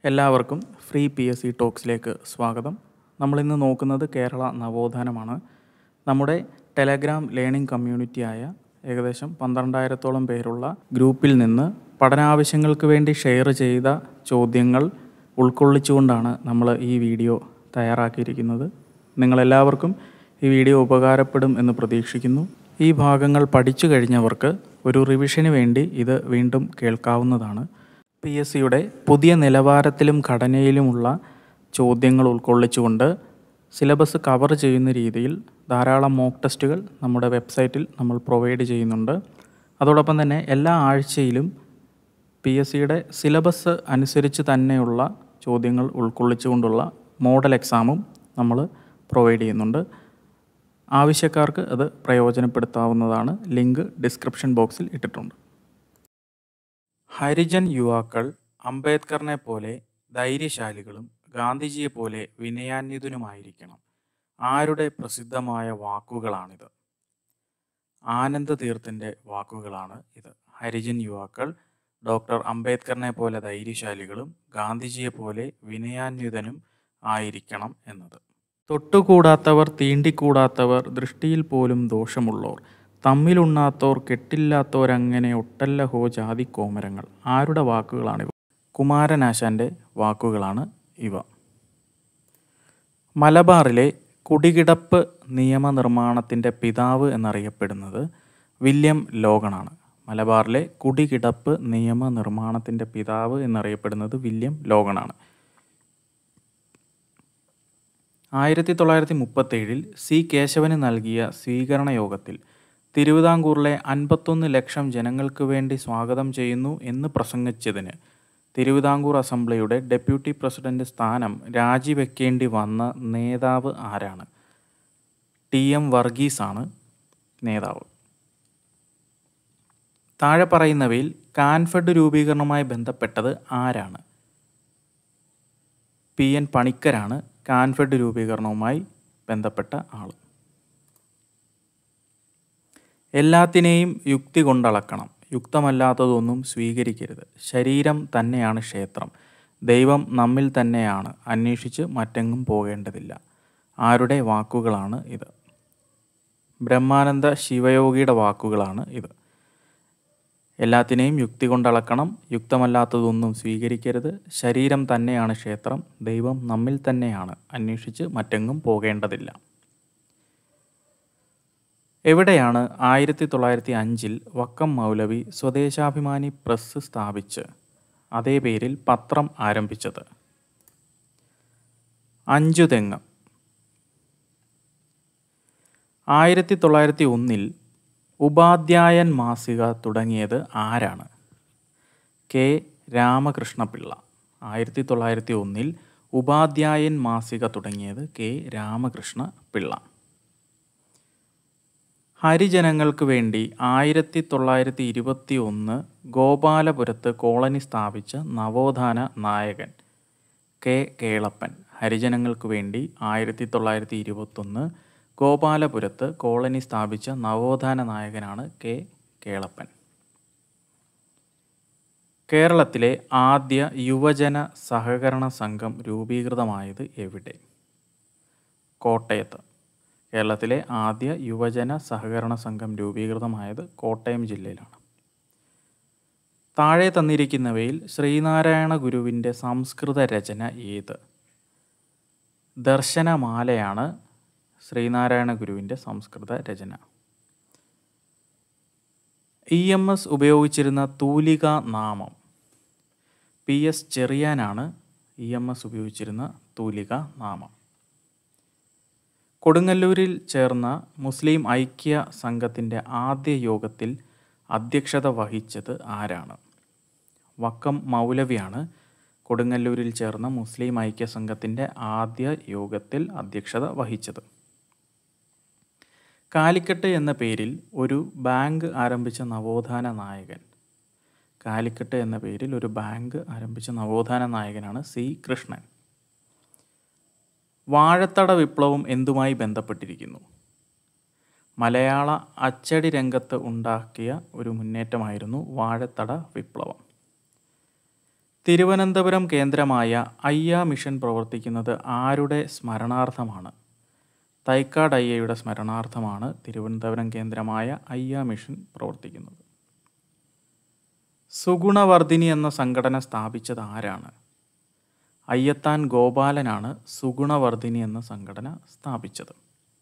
എല്ലാവർക്കും free P S C ടോക്സിലേക്ക് സ്വാഗതം നമ്മളിന്ന് നോക്കുന്നത് കേരള നവോത്ഥാനമാണ് നമ്മുടെ ടെലഗ്രാം ലേണിംഗ് കമ്മ്യൂണിറ്റിയായ ഏകദേശം പന്ത്രണ്ടായിരത്തോളം പേരുള്ള ഗ്രൂപ്പിൽ നിന്ന് പഠനാവശ്യങ്ങൾക്ക് വേണ്ടി ഷെയർ ചെയ്ത ചോദ്യങ്ങൾ ഉൾക്കൊള്ളിച്ചുകൊണ്ടാണ് നമ്മൾ ഈ വീഡിയോ തയ്യാറാക്കിയിരിക്കുന്നത് നിങ്ങളെല്ലാവർക്കും ഈ വീഡിയോ ഉപകാരപ്പെടും എന്ന് പ്രതീക്ഷിക്കുന്നു ഈ ഭാഗങ്ങൾ പഠിച്ചു കഴിഞ്ഞവർക്ക് ഒരു റിവിഷന് വേണ്ടി ഇത് വീണ്ടും കേൾക്കാവുന്നതാണ് പി എസ് സിയുടെ പുതിയ നിലവാരത്തിലും ഘടനയിലുമുള്ള ചോദ്യങ്ങൾ ഉൾക്കൊള്ളിച്ചുകൊണ്ട് സിലബസ് കവർ ചെയ്യുന്ന രീതിയിൽ ധാരാളം മോക്ക് ടെസ്റ്റുകൾ നമ്മുടെ വെബ്സൈറ്റിൽ നമ്മൾ പ്രൊവൈഡ് ചെയ്യുന്നുണ്ട് അതോടൊപ്പം തന്നെ എല്ലാ ആഴ്ചയിലും പി എസ് സിയുടെ സിലബസ് അനുസരിച്ച് തന്നെയുള്ള ചോദ്യങ്ങൾ ഉൾക്കൊള്ളിച്ചുകൊണ്ടുള്ള മോഡൽ എക്സാമും നമ്മൾ പ്രൊവൈഡ് ചെയ്യുന്നുണ്ട് ആവശ്യക്കാർക്ക് അത് പ്രയോജനപ്പെടുത്താവുന്നതാണ് ലിങ്ക് ഡിസ്ക്രിപ്ഷൻ ബോക്സിൽ ഇട്ടിട്ടുണ്ട് ഹരിജൻ യുവാക്കൾ അംബേദ്കറിനെ പോലെ ധൈര്യശാലികളും ഗാന്ധിജിയെ പോലെ വിനയാന്വിതനുമായിരിക്കണം ആരുടെ പ്രസിദ്ധമായ വാക്കുകളാണിത് ആനന്ദ തീർത്ഥൻ്റെ വാക്കുകളാണ് ഇത് ഹരിജൻ യുവാക്കൾ ഡോക്ടർ അംബേദ്കറിനെ പോലെ ധൈര്യശാലികളും ഗാന്ധിജിയെ പോലെ വിനയാന്വിതനും ആയിരിക്കണം എന്നത് തൊട്ടുകൂടാത്തവർ തീണ്ടിക്കൂടാത്തവർ ദൃഷ്ടിയിൽ പോലും ദോഷമുള്ളോർ തമ്മിലുണ്ണാത്തോർ കെട്ടില്ലാത്തോരങ്ങനെ ഒട്ടല്ലഹോ ജാതി കോമരങ്ങൾ ആരുടെ വാക്കുകളാണിവ കുമാരനാശാൻ്റെ വാക്കുകളാണ് ഇവ മലബാറിലെ കുടികിടപ്പ് നിയമനിർമ്മാണത്തിൻ്റെ പിതാവ് എന്നറിയപ്പെടുന്നത് വില്യം ലോഗണാണ് മലബാറിലെ കുടികിടപ്പ് നിയമനിർമ്മാണത്തിൻ്റെ പിതാവ് എന്നറിയപ്പെടുന്നത് വില്യം ലോഗണാണ് ആയിരത്തി തൊള്ളായിരത്തി മുപ്പത്തേഴിൽ സി കേശവന് നൽകിയ സ്വീകരണ യോഗത്തിൽ തിരുവിതാംകൂറിലെ അൻപത്തൊന്ന് ലക്ഷം ജനങ്ങൾക്ക് വേണ്ടി സ്വാഗതം ചെയ്യുന്നു എന്ന് പ്രസംഗിച്ചതിന് തിരുവിതാംകൂർ അസംബ്ലിയുടെ ഡെപ്യൂട്ടി പ്രസിഡന്റ് സ്ഥാനം രാജിവെക്കേണ്ടി വന്ന നേതാവ് ആരാണ് ടി എം വർഗീസാണ് നേതാവ് താഴെ പറയുന്നവയിൽ കാൻഫെഡ് രൂപീകരണവുമായി ബന്ധപ്പെട്ടത് ആരാണ് പി എൻ പണിക്കരാണ് കാൻഫെഡ് രൂപീകരണവുമായി ബന്ധപ്പെട്ട ആൾ എല്ലാത്തിനെയും യുക്തി കൊണ്ടളക്കണം യുക്തമല്ലാത്തതൊന്നും സ്വീകരിക്കരുത് ശരീരം തന്നെയാണ് ക്ഷേത്രം ദൈവം നമ്മിൽ തന്നെയാണ് അന്വേഷിച്ച് മറ്റെങ്ങും പോകേണ്ടതില്ല ആരുടെ വാക്കുകളാണ് ഇത് ബ്രഹ്മാനന്ദ ശിവയോഗിയുടെ വാക്കുകളാണ് ഇത് എല്ലാത്തിനെയും യുക്തി കൊണ്ടളക്കണം യുക്തമല്ലാത്തതൊന്നും സ്വീകരിക്കരുത് ശരീരം തന്നെയാണ് ക്ഷേത്രം ദൈവം നമ്മിൽ തന്നെയാണ് അന്വേഷിച്ച് മറ്റെങ്ങും പോകേണ്ടതില്ല എവിടെയാണ് ആയിരത്തി തൊള്ളായിരത്തി അഞ്ചിൽ വക്കം മൗലവി സ്വദേശാഭിമാനി പ്രസ് സ്ഥാപിച്ച് അതേ പേരിൽ പത്രം ആരംഭിച്ചത് അഞ്ചു തെങ്ങ് ആയിരത്തി തൊള്ളായിരത്തി ഒന്നിൽ ഉപാധ്യായൻ മാസിക തുടങ്ങിയത് ആരാണ് കെ രാമകൃഷ്ണപിള്ള ആയിരത്തി തൊള്ളായിരത്തി ഒന്നിൽ ഉപാധ്യായൻ മാസിക തുടങ്ങിയത് കെ രാമകൃഷ്ണ പിള്ള ഹരിജനങ്ങൾക്ക് വേണ്ടി ആയിരത്തി തൊള്ളായിരത്തി ഇരുപത്തി ഒന്ന് ഗോപാലപുരത്ത് കോളനി സ്ഥാപിച്ച നവോത്ഥാന നായകൻ കെ കേളപ്പൻ ഹരിജനങ്ങൾക്ക് വേണ്ടി ആയിരത്തി തൊള്ളായിരത്തി ഇരുപത്തൊന്ന് ഗോപാലപുരത്ത് കോളനി സ്ഥാപിച്ച നവോത്ഥാന നായകനാണ് കെ കേളപ്പൻ കേരളത്തിലെ ആദ്യ യുവജന സഹകരണ സംഘം രൂപീകൃതമായത് എവിടെ കോട്ടയത്ത് കേരളത്തിലെ ആദ്യ യുവജന സഹകരണ സംഘം രൂപീകൃതമായത് കോട്ടയം ജില്ലയിലാണ് താഴെ തന്നിരിക്കുന്നവയിൽ ശ്രീനാരായണ ഗുരുവിൻ്റെ സംസ്കൃത രചന ഏത് ദർശനമാലയാണ് ശ്രീനാരായണ ഗുരുവിൻ്റെ സംസ്കൃത രചന ഇ എം എസ് ഉപയോഗിച്ചിരുന്ന തൂലിക നാമം പി എസ് ചെറിയാനാണ് ഇ എം എസ് ഉപയോഗിച്ചിരുന്ന തൂലിക നാമം കൊടുങ്ങല്ലൂരിൽ ചേർന്ന മുസ്ലിം ഐക്യ സംഘത്തിൻ്റെ ആദ്യ യോഗത്തിൽ അധ്യക്ഷത വഹിച്ചത് ആരാണ് വക്കം മൗലവിയാണ് കൊടുങ്ങല്ലൂരിൽ ചേർന്ന മുസ്ലിം ഐക്യ സംഘത്തിൻ്റെ ആദ്യ യോഗത്തിൽ അധ്യക്ഷത വഹിച്ചത് കാലിക്കട്ട് എന്ന പേരിൽ ഒരു ബാങ്ക് ആരംഭിച്ച നവോത്ഥാന നായകൻ കാലിക്കട്ട് എന്ന പേരിൽ ഒരു ബാങ്ക് ആരംഭിച്ച നവോത്ഥാന നായകനാണ് സി കൃഷ്ണൻ വാഴത്തട വിപ്ലവം എന്തുമായി ബന്ധപ്പെട്ടിരിക്കുന്നു മലയാള അച്ചടി രംഗത്ത് ഉണ്ടാക്കിയ ഒരു മുന്നേറ്റമായിരുന്നു വാഴത്തട വിപ്ലവം തിരുവനന്തപുരം കേന്ദ്രമായ അയ്യ മിഷൻ പ്രവർത്തിക്കുന്നത് ആരുടെ സ്മരണാർത്ഥമാണ് തൈക്കാട് അയ്യയുടെ സ്മരണാർത്ഥമാണ് തിരുവനന്തപുരം കേന്ദ്രമായ അയ്യ മിഷൻ പ്രവർത്തിക്കുന്നത് സുഗുണവർദ്ധിനി എന്ന സംഘടന സ്ഥാപിച്ചത് ആരാണ് അയ്യത്താൻ ഗോപാലനാണ് സുഗുണവർദ്ധിനി എന്ന സംഘടന സ്ഥാപിച്ചത്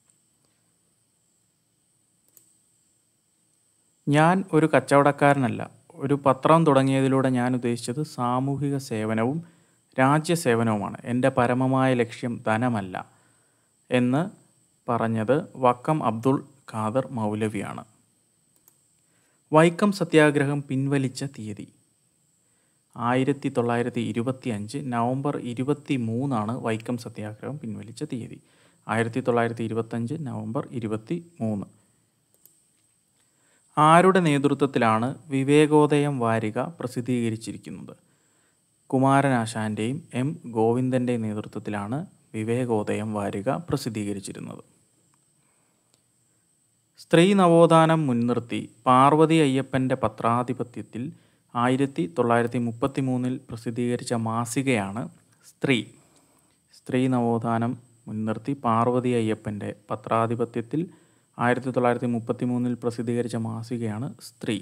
ഞാൻ ഒരു കച്ചവടക്കാരനല്ല ഒരു പത്രം തുടങ്ങിയതിലൂടെ ഞാൻ ഉദ്ദേശിച്ചത് സാമൂഹിക സേവനവും രാജ്യസേവനവുമാണ് എൻ്റെ പരമമായ ലക്ഷ്യം ധനമല്ല എന്ന് പറഞ്ഞത് വക്കം അബ്ദുൾ ഖാദർ മൗലവിയാണ് വൈക്കം സത്യാഗ്രഹം പിൻവലിച്ച തീയതി ആയിരത്തി തൊള്ളായിരത്തി ഇരുപത്തി അഞ്ച് നവംബർ ഇരുപത്തി മൂന്നാണ് വൈക്കം സത്യാഗ്രഹം പിൻവലിച്ച തീയതി ആയിരത്തി തൊള്ളായിരത്തി ഇരുപത്തഞ്ച് നവംബർ ഇരുപത്തി മൂന്ന് ആരുടെ നേതൃത്വത്തിലാണ് വിവേകോദയം വാരിക പ്രസിദ്ധീകരിച്ചിരിക്കുന്നത് കുമാരനാശാൻ്റെയും എം ഗോവിന്ദൻ്റെയും നേതൃത്വത്തിലാണ് വിവേകോദയം വാരിക പ്രസിദ്ധീകരിച്ചിരുന്നത് സ്ത്രീ നവോത്ഥാനം മുൻനിർത്തി പാർവതി അയ്യപ്പൻ്റെ പത്രാധിപത്യത്തിൽ ആയിരത്തി തൊള്ളായിരത്തി മുപ്പത്തി മൂന്നിൽ പ്രസിദ്ധീകരിച്ച മാസികയാണ് സ്ത്രീ സ്ത്രീ നവോത്ഥാനം മുൻനിർത്തി പാർവതി അയ്യപ്പൻ്റെ പത്രാധിപത്യത്തിൽ ആയിരത്തി തൊള്ളായിരത്തി മുപ്പത്തി മൂന്നിൽ പ്രസിദ്ധീകരിച്ച മാസികയാണ് സ്ത്രീ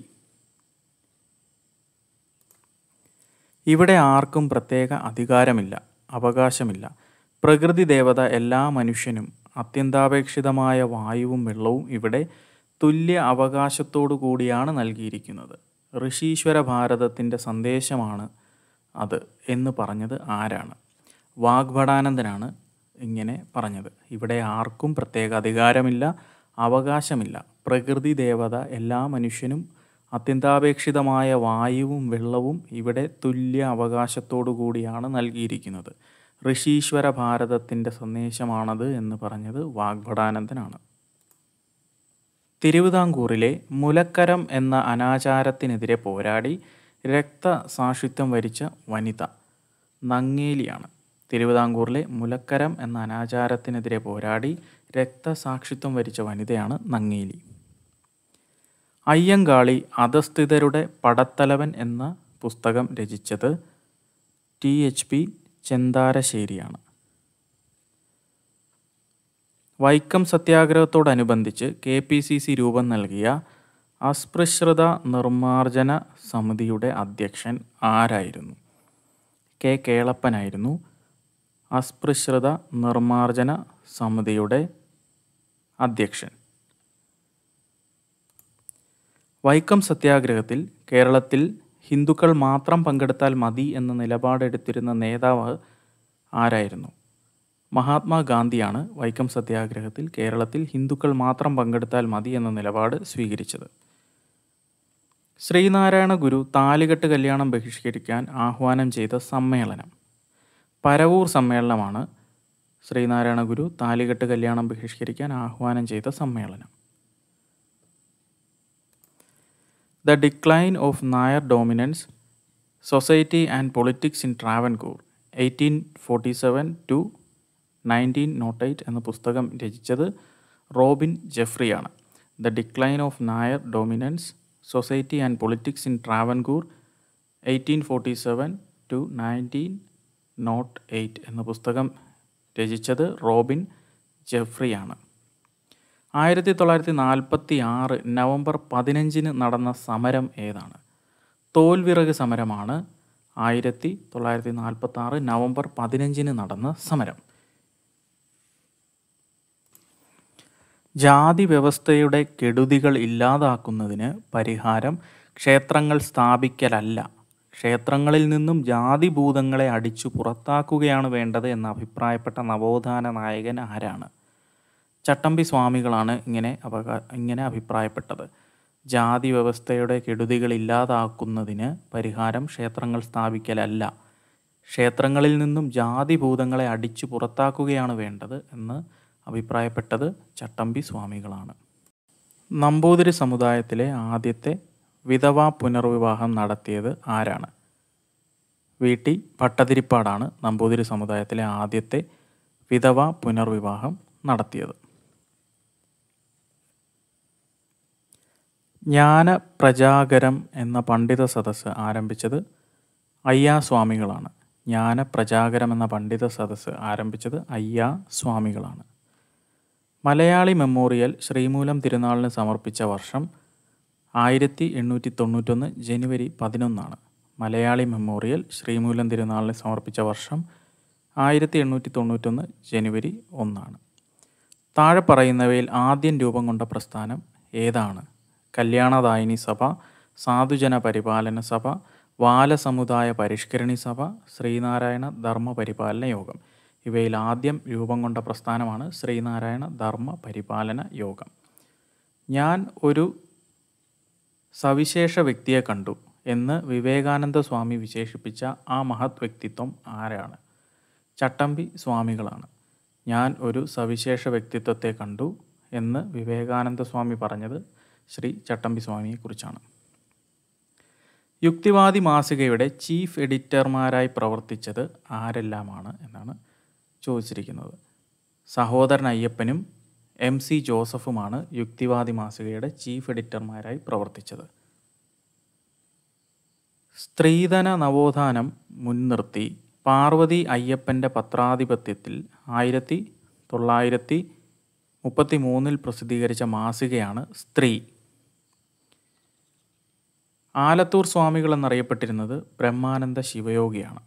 ഇവിടെ ആർക്കും പ്രത്യേക അധികാരമില്ല അവകാശമില്ല പ്രകൃതി ദേവത എല്ലാ മനുഷ്യനും അത്യന്താപേക്ഷിതമായ വായുവും വെള്ളവും ഇവിടെ തുല്യ അവകാശത്തോടു കൂടിയാണ് നൽകിയിരിക്കുന്നത് ഋഷീശ്വര ഭാരതത്തിൻ്റെ സന്ദേശമാണ് അത് എന്ന് പറഞ്ഞത് ആരാണ് വാഗ്ഭടാനന്ദനാണ് ഇങ്ങനെ പറഞ്ഞത് ഇവിടെ ആർക്കും പ്രത്യേക അധികാരമില്ല അവകാശമില്ല പ്രകൃതി ദേവത എല്ലാ മനുഷ്യനും അത്യന്താപേക്ഷിതമായ വായുവും വെള്ളവും ഇവിടെ തുല്യ അവകാശത്തോടു കൂടിയാണ് നൽകിയിരിക്കുന്നത് ഋഷീശ്വര ഭാരതത്തിൻ്റെ സന്ദേശമാണത് എന്ന് പറഞ്ഞത് വാഗ്ഭടാനന്ദനാണ് തിരുവിതാംകൂറിലെ മുലക്കരം എന്ന അനാചാരത്തിനെതിരെ പോരാടി രക്തസാക്ഷിത്വം വരിച്ച വനിത നങ്ങേലിയാണ് തിരുവിതാംകൂറിലെ മുലക്കരം എന്ന അനാചാരത്തിനെതിരെ പോരാടി രക്തസാക്ഷിത്വം വരിച്ച വനിതയാണ് നങ്ങേലി അയ്യങ്കാളി അധസ്ഥിതരുടെ പടത്തലവൻ എന്ന പുസ്തകം രചിച്ചത് ടി എച്ച് പി ചെന്താരശ്ശേരിയാണ് വൈക്കം സത്യാഗ്രഹത്തോടനുബന്ധിച്ച് കെ പി സി സി രൂപം നൽകിയ അസ്പൃശ്യത നിർമ്മാർജ്ജന സമിതിയുടെ അധ്യക്ഷൻ ആരായിരുന്നു കെ കേളപ്പനായിരുന്നു അസ്പൃശ്യത നിർമ്മാർജ്ജന സമിതിയുടെ അധ്യക്ഷൻ വൈക്കം സത്യാഗ്രഹത്തിൽ കേരളത്തിൽ ഹിന്ദുക്കൾ മാത്രം പങ്കെടുത്താൽ മതി എന്ന നിലപാടെടുത്തിരുന്ന നേതാവ് ആരായിരുന്നു മഹാത്മാഗാന്ധിയാണ് വൈക്കം സത്യാഗ്രഹത്തിൽ കേരളത്തിൽ ഹിന്ദുക്കൾ മാത്രം പങ്കെടുത്താൽ മതി എന്ന നിലപാട് സ്വീകരിച്ചത് ശ്രീനാരായണ ഗുരു താലികെട്ട് കല്യാണം ബഹിഷ്കരിക്കാൻ ആഹ്വാനം ചെയ്ത സമ്മേളനം പരവൂർ സമ്മേളനമാണ് ശ്രീനാരായണ ഗുരു താലികെട്ട് കല്യാണം ബഹിഷ്കരിക്കാൻ ആഹ്വാനം ചെയ്ത സമ്മേളനം the decline of Nair dominance society and politics in Travancore eighteen forty seven to nineteen naught eight എന്ന പുസ്തകം രചിച്ചത് റോബിൻ ജെഫ്രിയാണ് the decline of Nair dominance society and politics in Travancore eighteen forty seven to nineteen naught eight എന്ന പുസ്തകം രചിച്ചത് Robin ജെഫ്രിയാണ് ആയിരത്തി തൊള്ളായിരത്തി നാൽപ്പത്തി ആറ് നവംബർ പതിനഞ്ചിന് നടന്ന സമരം ഏതാണ് തോൽവിറക് സമരമാണ് ആയിരത്തി തൊള്ളായിരത്തി നാൽപ്പത്തി ആറ് നവംബർ പതിനഞ്ചിന് നടന്ന സമരം ജാതി വ്യവസ്ഥയുടെ കെടുതികൾ ഇല്ലാതാക്കുന്നതിന് പരിഹാരം ക്ഷേത്രങ്ങൾ സ്ഥാപിക്കലല്ല ക്ഷേത്രങ്ങളിൽ നിന്നും ജാതിഭൂതങ്ങളെ അടിച്ചു പുറത്താക്കുകയാണ് വേണ്ടത് എന്ന് അഭിപ്രായപ്പെട്ട നവോത്ഥാന നായകൻ ആരാണ് ചട്ടമ്പി സ്വാമികളാണ് ഇങ്ങനെ അവകാ ഇങ്ങനെ അഭിപ്രായപ്പെട്ടത് ജാതി വ്യവസ്ഥയുടെ കെടുതികൾ ഇല്ലാതാക്കുന്നതിന് പരിഹാരം ക്ഷേത്രങ്ങൾ സ്ഥാപിക്കലല്ല ക്ഷേത്രങ്ങളിൽ നിന്നും ജാതിഭൂതങ്ങളെ അടിച്ചു പുറത്താക്കുകയാണ് വേണ്ടത് എന്ന് അഭിപ്രായപ്പെട്ടത് ചട്ടമ്പി സ്വാമികളാണ് നമ്പൂതിരി സമുദായത്തിലെ ആദ്യത്തെ വിധവാ പുനർവിവാഹം നടത്തിയത് ആരാണ് വി ടി ഭട്ടതിരിപ്പാടാണ് നമ്പൂതിരി സമുദായത്തിലെ ആദ്യത്തെ വിധവാ പുനർവിവാഹം നടത്തിയത് ജ്ഞാന പ്രജാഗരം എന്ന പണ്ഡിത സദസ്സ് ആരംഭിച്ചത് അയ്യാ സ്വാമികളാണ് ജ്ഞാനപ്രചാകരം എന്ന പണ്ഡിത സദസ്സ് ആരംഭിച്ചത് അയ്യാ സ്വാമികളാണ് മലയാളി മെമ്മോറിയൽ ശ്രീമൂലം തിരുനാളിന് സമർപ്പിച്ച വർഷം ആയിരത്തി എണ്ണൂറ്റി തൊണ്ണൂറ്റൊന്ന് ജനുവരി പതിനൊന്നാണ് മലയാളി മെമ്മോറിയൽ ശ്രീമൂലം തിരുനാളിന് സമർപ്പിച്ച വർഷം ആയിരത്തി എണ്ണൂറ്റി തൊണ്ണൂറ്റൊന്ന് ജനുവരി ഒന്നാണ് താഴെ പറയുന്നവയിൽ ആദ്യം രൂപം കൊണ്ട പ്രസ്ഥാനം ഏതാണ് കല്യാണദായിനി സഭ സാധുജന പരിപാലന സഭ ബാലസമുദായ പരിഷ്കരണി സഭ ശ്രീനാരായണ ധർമ്മ പരിപാലന യോഗം ഇവയിൽ ആദ്യം രൂപം കൊണ്ട പ്രസ്ഥാനമാണ് ശ്രീനാരായണ ധർമ്മ പരിപാലന യോഗം ഞാൻ ഒരു സവിശേഷ വ്യക്തിയെ കണ്ടു എന്ന് വിവേകാനന്ദ സ്വാമി വിശേഷിപ്പിച്ച ആ മഹത് വ്യക്തിത്വം ആരാണ് ചട്ടമ്പി സ്വാമികളാണ് ഞാൻ ഒരു സവിശേഷ വ്യക്തിത്വത്തെ കണ്ടു എന്ന് വിവേകാനന്ദ സ്വാമി പറഞ്ഞത് ശ്രീ ചട്ടമ്പി സ്വാമിയെക്കുറിച്ചാണ് യുക്തിവാദി മാസികയുടെ ചീഫ് എഡിറ്റർമാരായി പ്രവർത്തിച്ചത് ആരെല്ലാമാണ് എന്നാണ് ചോദിച്ചിരിക്കുന്നത് സഹോദരൻ അയ്യപ്പനും എം സി ജോസഫുമാണ് യുക്തിവാദി മാസികയുടെ ചീഫ് എഡിറ്റർമാരായി പ്രവർത്തിച്ചത് സ്ത്രീധന നവോത്ഥാനം മുൻനിർത്തി പാർവതി അയ്യപ്പൻ്റെ പത്രാധിപത്യത്തിൽ ആയിരത്തി തൊള്ളായിരത്തി മുപ്പത്തി മൂന്നിൽ പ്രസിദ്ധീകരിച്ച മാസികയാണ് സ്ത്രീ ആലത്തൂർ സ്വാമികൾ എന്നറിയപ്പെട്ടിരുന്നത് ബ്രഹ്മാനന്ദ ശിവയോഗിയാണ്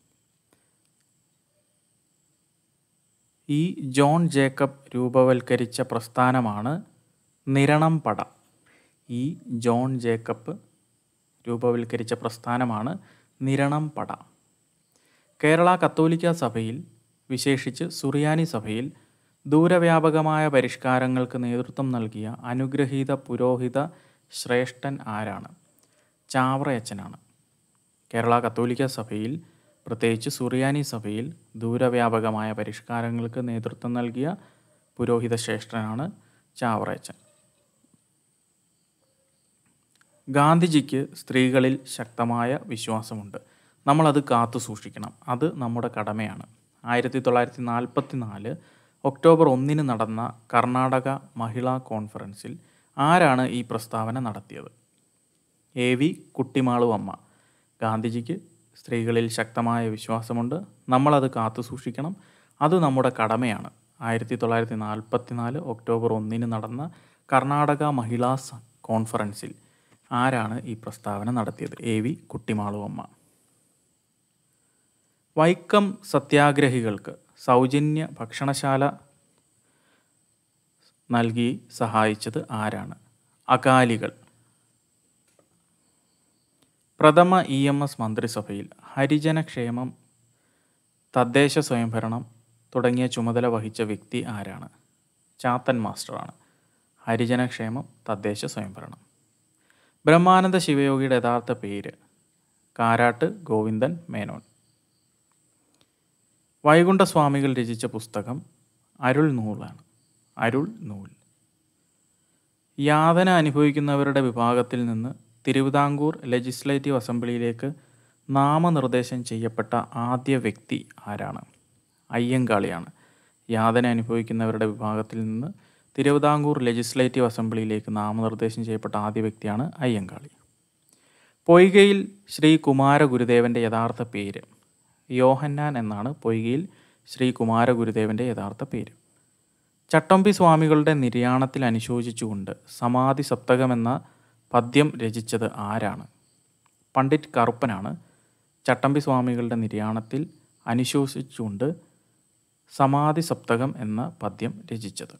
ഈ ജോൺ ജേക്കബ് രൂപവൽക്കരിച്ച പ്രസ്ഥാനമാണ് നിരണം പട ഈ ജോൺ ജേക്കബ് രൂപവൽക്കരിച്ച പ്രസ്ഥാനമാണ് നിരണം പട കേരള കത്തോലിക്ക സഭയിൽ വിശേഷിച്ച് സുറിയാനി സഭയിൽ ദൂരവ്യാപകമായ പരിഷ്കാരങ്ങൾക്ക് നേതൃത്വം നൽകിയ അനുഗ്രഹീത പുരോഹിത ശ്രേഷ്ഠൻ ആരാണ് ചാവറയച്ചനാണ് കേരള കത്തോലിക്ക സഭയിൽ പ്രത്യേകിച്ച് സുറിയാനി സഭയിൽ ദൂരവ്യാപകമായ പരിഷ്കാരങ്ങൾക്ക് നേതൃത്വം നൽകിയ പുരോഹിത ശ്രേഷ്ഠനാണ് ചാവറയച്ചൻ ഗാന്ധിജിക്ക് സ്ത്രീകളിൽ ശക്തമായ വിശ്വാസമുണ്ട് നമ്മളത് കാത്തു സൂക്ഷിക്കണം അത് നമ്മുടെ കടമയാണ് ആയിരത്തി തൊള്ളായിരത്തി നാൽപ്പത്തി നാല് ഒക്ടോബർ ഒന്നിന് നടന്ന കർണാടക മഹിളാ കോൺഫറൻസിൽ ആരാണ് ഈ പ്രസ്താവന നടത്തിയത് എ വി കുട്ടിമാളു അമ്മ ഗാന്ധിജിക്ക് സ്ത്രീകളിൽ ശക്തമായ വിശ്വാസമുണ്ട് നമ്മളത് കാത്തു സൂക്ഷിക്കണം അത് നമ്മുടെ കടമയാണ് ആയിരത്തി തൊള്ളായിരത്തി നാൽപ്പത്തി നാല് ഒക്ടോബർ ഒന്നിന് നടന്ന കർണാടക മഹിളാ സ- കോൺഫറൻസിൽ ആരാണ് ഈ പ്രസ്താവന നടത്തിയത് എ വി കുട്ടിമാളു അമ്മ വൈക്കം സത്യാഗ്രഹികൾക്ക് സൗജന്യ ഭക്ഷണശാല നൽകി സഹായിച്ചത് ആരാണ് അകാലികൾ പ്രഥമ ഇ എം എസ് മന്ത്രിസഭയിൽ ഹരിജനക്ഷേമം തദ്ദേശ സ്വയംഭരണം തുടങ്ങിയ ചുമതല വഹിച്ച വ്യക്തി ആരാണ് ചാത്തൻ മാസ്റ്ററാണ് ഹരിജനക്ഷേമം തദ്ദേശ സ്വയംഭരണം ബ്രഹ്മാനന്ദ ശിവയോഗിയുടെ യഥാർത്ഥ പേര് കാരാട്ട് ഗോവിന്ദൻ മേനോൻ വൈകുണ്ഠസ്വാമികൾ രചിച്ച പുസ്തകം അരുൾ നൂലാണ് അരുൾ നൂൽ യാതന അനുഭവിക്കുന്നവരുടെ വിഭാഗത്തിൽ നിന്ന് തിരുവിതാംകൂർ ലെജിസ്ലേറ്റീവ് അസംബ്ലിയിലേക്ക് നാമനിർദ്ദേശം ചെയ്യപ്പെട്ട ആദ്യ വ്യക്തി ആരാണ് അയ്യങ്കാളിയാണ് യാതന അനുഭവിക്കുന്നവരുടെ വിഭാഗത്തിൽ നിന്ന് തിരുവിതാംകൂർ ലെജിസ്ലേറ്റീവ് അസംബ്ലിയിലേക്ക് നാമനിർദ്ദേശം ചെയ്യപ്പെട്ട ആദ്യ വ്യക്തിയാണ് അയ്യങ്കാളി പൊയ്കയിൽ ശ്രീ കുമാരഗുരുദേവൻ്റെ യഥാർത്ഥ പേര് യോഹന്നാൻ എന്നാണ് പൊയ്കയിൽ ശ്രീ കുമാരഗുരുദേവൻ്റെ യഥാർത്ഥ പേര് ചട്ടമ്പി സ്വാമികളുടെ നിര്യാണത്തിൽ അനുശോചിച്ചുകൊണ്ട് സമാധി സപ്തകം എന്ന പദ്യം രചിച്ചത് ആരാണ് പണ്ഡിറ്റ് കറുപ്പനാണ് ചട്ടമ്പി സ്വാമികളുടെ നിര്യാണത്തിൽ അനുശോചിച്ചുകൊണ്ട് സമാധി സപ്തകം എന്ന പദ്യം രചിച്ചത്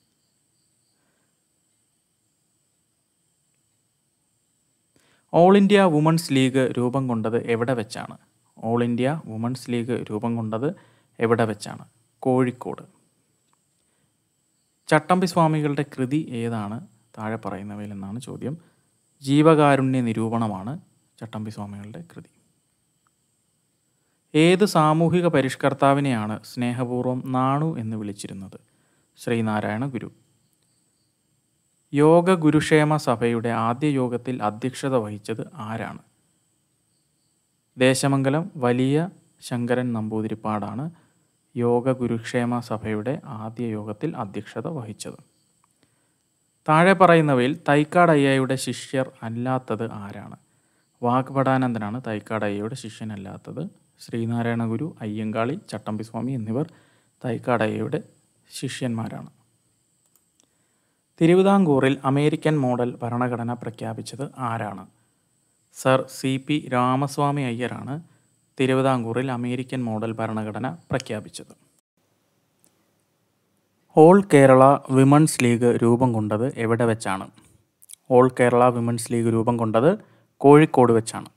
ഓൾ ഇന്ത്യ വുമൺസ് ലീഗ് രൂപം കൊണ്ടത് എവിടെ വെച്ചാണ് ഓൾ ഇന്ത്യ വുമൺസ് ലീഗ് രൂപം കൊണ്ടത് എവിടെ വെച്ചാണ് കോഴിക്കോട് ചട്ടമ്പി സ്വാമികളുടെ കൃതി ഏതാണ് താഴെ പറയുന്നവയിൽ എന്നാണ് ചോദ്യം ജീവകാരുണ്യ നിരൂപണമാണ് ചട്ടമ്പി സ്വാമികളുടെ കൃതി ഏത് സാമൂഹിക പരിഷ്കർത്താവിനെയാണ് സ്നേഹപൂർവ്വം നാണു എന്ന് വിളിച്ചിരുന്നത് ശ്രീനാരായണ ഗുരു യോഗ ഗുരുക്ഷേമ സഭയുടെ ആദ്യ യോഗത്തിൽ അധ്യക്ഷത വഹിച്ചത് ആരാണ് ദേശമംഗലം വലിയ ശങ്കരൻ നമ്പൂതിരിപ്പാടാണ് യോഗ ഗുരുക്ഷേമ സഭയുടെ ആദ്യ യോഗത്തിൽ അധ്യക്ഷത വഹിച്ചത് താഴെ പറയുന്നവയിൽ തൈക്കാട് അയ്യയുടെ ശിഷ്യർ അല്ലാത്തത് ആരാണ് വാഗ്ഭടാനന്ദനാണ് തൈക്കാട് അയ്യയുടെ ശിഷ്യനല്ലാത്തത് ശ്രീനാരായണ ഗുരു അയ്യങ്കാളി ചട്ടമ്പിസ്വാമി എന്നിവർ തൈക്കാട് അയ്യയുടെ ശിഷ്യന്മാരാണ് തിരുവിതാംകൂറിൽ അമേരിക്കൻ മോഡൽ ഭരണഘടന പ്രഖ്യാപിച്ചത് ആരാണ് സർ സി പി രാമസ്വാമി അയ്യരാണ് തിരുവിതാംകൂറിൽ അമേരിക്കൻ മോഡൽ ഭരണഘടന പ്രഖ്യാപിച്ചത് ഓൾ കേരള വിമൺസ് ലീഗ് രൂപം കൊണ്ടത് എവിടെ വെച്ചാണ് ഓൾ കേരള വിമൺസ് ലീഗ് രൂപം കൊണ്ടത് കോഴിക്കോട് വെച്ചാണ്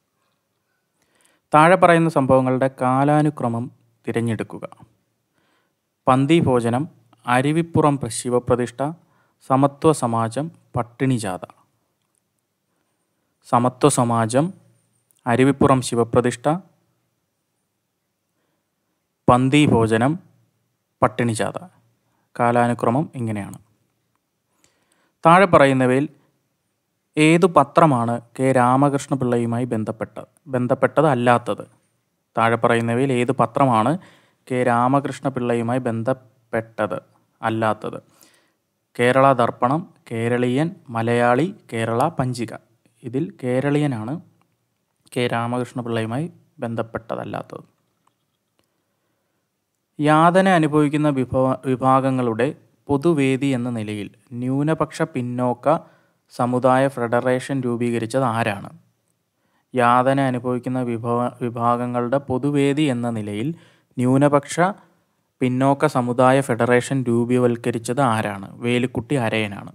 താഴെ പറയുന്ന സംഭവങ്ങളുടെ കാലാനുക്രമം തിരഞ്ഞെടുക്കുക പന്തി ഭോജനം അരുവിപ്പുറം പ്ര- ശിവപ്രതിഷ്ഠ സമത്വ സമാജം പട്ടിണി ജാഥ സമത്വ സമാജം അരുവിപ്പുറം ശിവപ്രതിഷ്ഠ പന്തി ഭോജനം പട്ടിണി ജാഥ കാലാനുക്രമം ഇങ്ങനെയാണ് താഴെ പറയുന്നവയിൽ ഏതു പത്രമാണ് കെ രാമകൃഷ്ണപിള്ളയുമായി ബന്ധപ്പെട്ട ബന്ധപ്പെട്ടത് അല്ലാത്തത് താഴെ പറയുന്നവയിൽ ഏത് പത്രമാണ് കെ രാമകൃഷ്ണപിള്ളയുമായി ബന്ധപ്പെട്ടത് അല്ലാത്തത് കേരള ദർപ്പണം കേരളീയൻ മലയാളി കേരള പഞ്ചിക ഇതിൽ കേരളീയനാണ് കെ രാമകൃഷ്ണപിള്ളയുമായി ബന്ധപ്പെട്ടതല്ലാത്തത് യാതന അനുഭവിക്കുന്ന വിഭവ വിഭാഗങ്ങളുടെ പൊതുവേദി എന്ന നിലയിൽ ന്യൂനപക്ഷ പിന്നോക്ക സമുദായ ഫെഡറേഷൻ രൂപീകരിച്ചത് ആരാണ് യാതന അനുഭവിക്കുന്ന വിഭവ വിഭാഗങ്ങളുടെ പൊതുവേദി എന്ന നിലയിൽ ന്യൂനപക്ഷ പിന്നോക്ക സമുദായ ഫെഡറേഷൻ രൂപീവൽക്കരിച്ചത് ആരാണ് വേലുക്കുട്ടി അരയനാണ്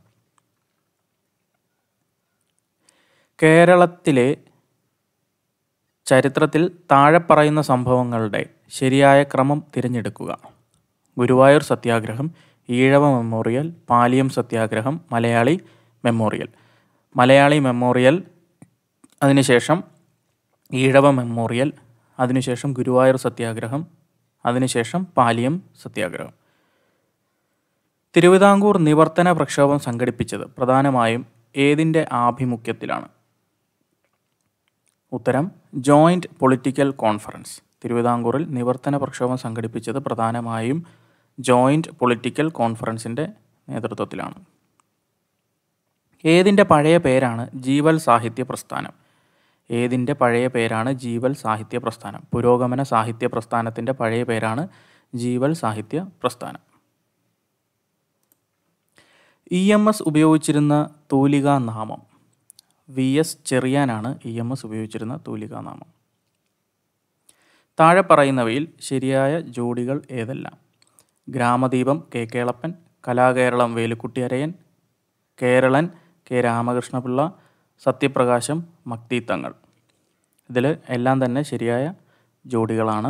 കേരളത്തിലെ ചരിത്രത്തിൽ താഴെ പറയുന്ന സംഭവങ്ങളുടെ ശരിയായ ക്രമം തിരഞ്ഞെടുക്കുക ഗുരുവായൂർ സത്യാഗ്രഹം ഈഴവ മെമ്മോറിയൽ പാലിയം സത്യാഗ്രഹം മലയാളി മെമ്മോറിയൽ മലയാളി മെമ്മോറിയൽ അതിനുശേഷം ഈഴവ മെമ്മോറിയൽ അതിനുശേഷം ഗുരുവായൂർ സത്യാഗ്രഹം അതിനുശേഷം പാലിയം സത്യാഗ്രഹം തിരുവിതാംകൂർ നിവർത്തന പ്രക്ഷോഭം സംഘടിപ്പിച്ചത് പ്രധാനമായും ഏതിൻ്റെ ആഭിമുഖ്യത്തിലാണ് ഉത്തരം ജോയിൻറ്റ് പൊളിറ്റിക്കൽ കോൺഫറൻസ് തിരുവിതാംകൂറിൽ നിവർത്തന പ്രക്ഷോഭം സംഘടിപ്പിച്ചത് പ്രധാനമായും ജോയിൻറ്റ് പൊളിറ്റിക്കൽ കോൺഫറൻസിൻ്റെ നേതൃത്വത്തിലാണ് ഏതിൻ്റെ പഴയ പേരാണ് ജീവൽ സാഹിത്യ പ്രസ്ഥാനം ഏതിൻ്റെ പഴയ പേരാണ് ജീവൽ സാഹിത്യ പ്രസ്ഥാനം പുരോഗമന സാഹിത്യ പ്രസ്ഥാനത്തിൻ്റെ പഴയ പേരാണ് ജീവൽ സാഹിത്യ പ്രസ്ഥാനം ഇ എം എസ് ഉപയോഗിച്ചിരുന്ന തൂലികാ നാമം വി എസ് ചെറിയാനാണ് ഇ എം എസ് ഉപയോഗിച്ചിരുന്ന തൂലികാ നാമം താഴെ പറയുന്നവയിൽ ശരിയായ ജോഡികൾ ഏതെല്ലാം ഗ്രാമദീപം കെ കേളപ്പൻ കലാകേരളം വേലുക്കുട്ടി അരയൻ കേരളൻ കെ രാമകൃഷ്ണപിള്ള സത്യപ്രകാശം മക്തി തങ്ങൾ ഇതിൽ എല്ലാം തന്നെ ശരിയായ ജോഡികളാണ്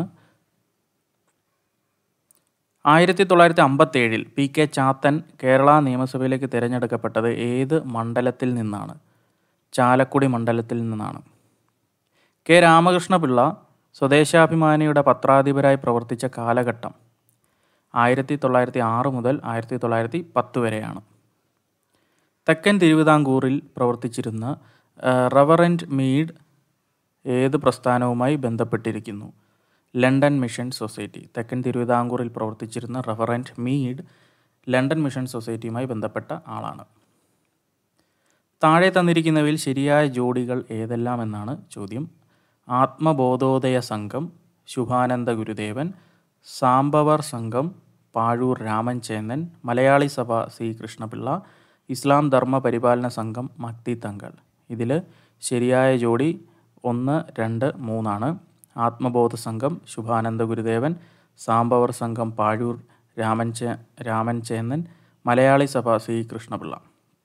ആയിരത്തി തൊള്ളായിരത്തി അമ്പത്തേഴിൽ പി കെ ചാത്തൻ കേരള നിയമസഭയിലേക്ക് തിരഞ്ഞെടുക്കപ്പെട്ടത് ഏത് മണ്ഡലത്തിൽ നിന്നാണ് ചാലക്കുടി മണ്ഡലത്തിൽ നിന്നാണ് കെ രാമകൃഷ്ണപിള്ള സ്വദേശാഭിമാനിയുടെ പത്രാധിപരായി പ്രവർത്തിച്ച കാലഘട്ടം ആയിരത്തി തൊള്ളായിരത്തി ആറ് മുതൽ ആയിരത്തി തൊള്ളായിരത്തി പത്ത് വരെയാണ് തെക്കൻ തിരുവിതാംകൂറിൽ പ്രവർത്തിച്ചിരുന്ന റവറൻറ്റ് മീഡ് ഏത് പ്രസ്ഥാനവുമായി ബന്ധപ്പെട്ടിരിക്കുന്നു ലണ്ടൻ മിഷൻ സൊസൈറ്റി തെക്കൻ തിരുവിതാംകൂറിൽ പ്രവർത്തിച്ചിരുന്ന റവറൻറ്റ് മീഡ് ലണ്ടൻ മിഷൻ സൊസൈറ്റിയുമായി ബന്ധപ്പെട്ട ആളാണ് താഴെ തന്നിരിക്കുന്നവയിൽ ശരിയായ ജോഡികൾ ഏതെല്ലാം എന്നാണ് ചോദ്യം ആത്മബോധോദയ സംഘം ശുഭാനന്ദ ഗുരുദേവൻ സാംബവർ സംഘം പാഴൂർ രാമൻ ചേന്നൻ മലയാളി സഭ സി കൃഷ്ണപിള്ള ഇസ്ലാം ധർമ്മ പരിപാലന സംഘം മക്തി തങ്ങൾ ഇതിൽ ശരിയായ ജോഡി ഒന്ന് രണ്ട് മൂന്നാണ് ആത്മബോധ സംഘം ശുഭാനന്ദ ഗുരുദേവൻ സാംബവർ സംഘം പാഴൂർ രാമൻ ചേ രാമൻ ചേന്നൻ മലയാളി സഭ സി കൃഷ്ണപിള്ള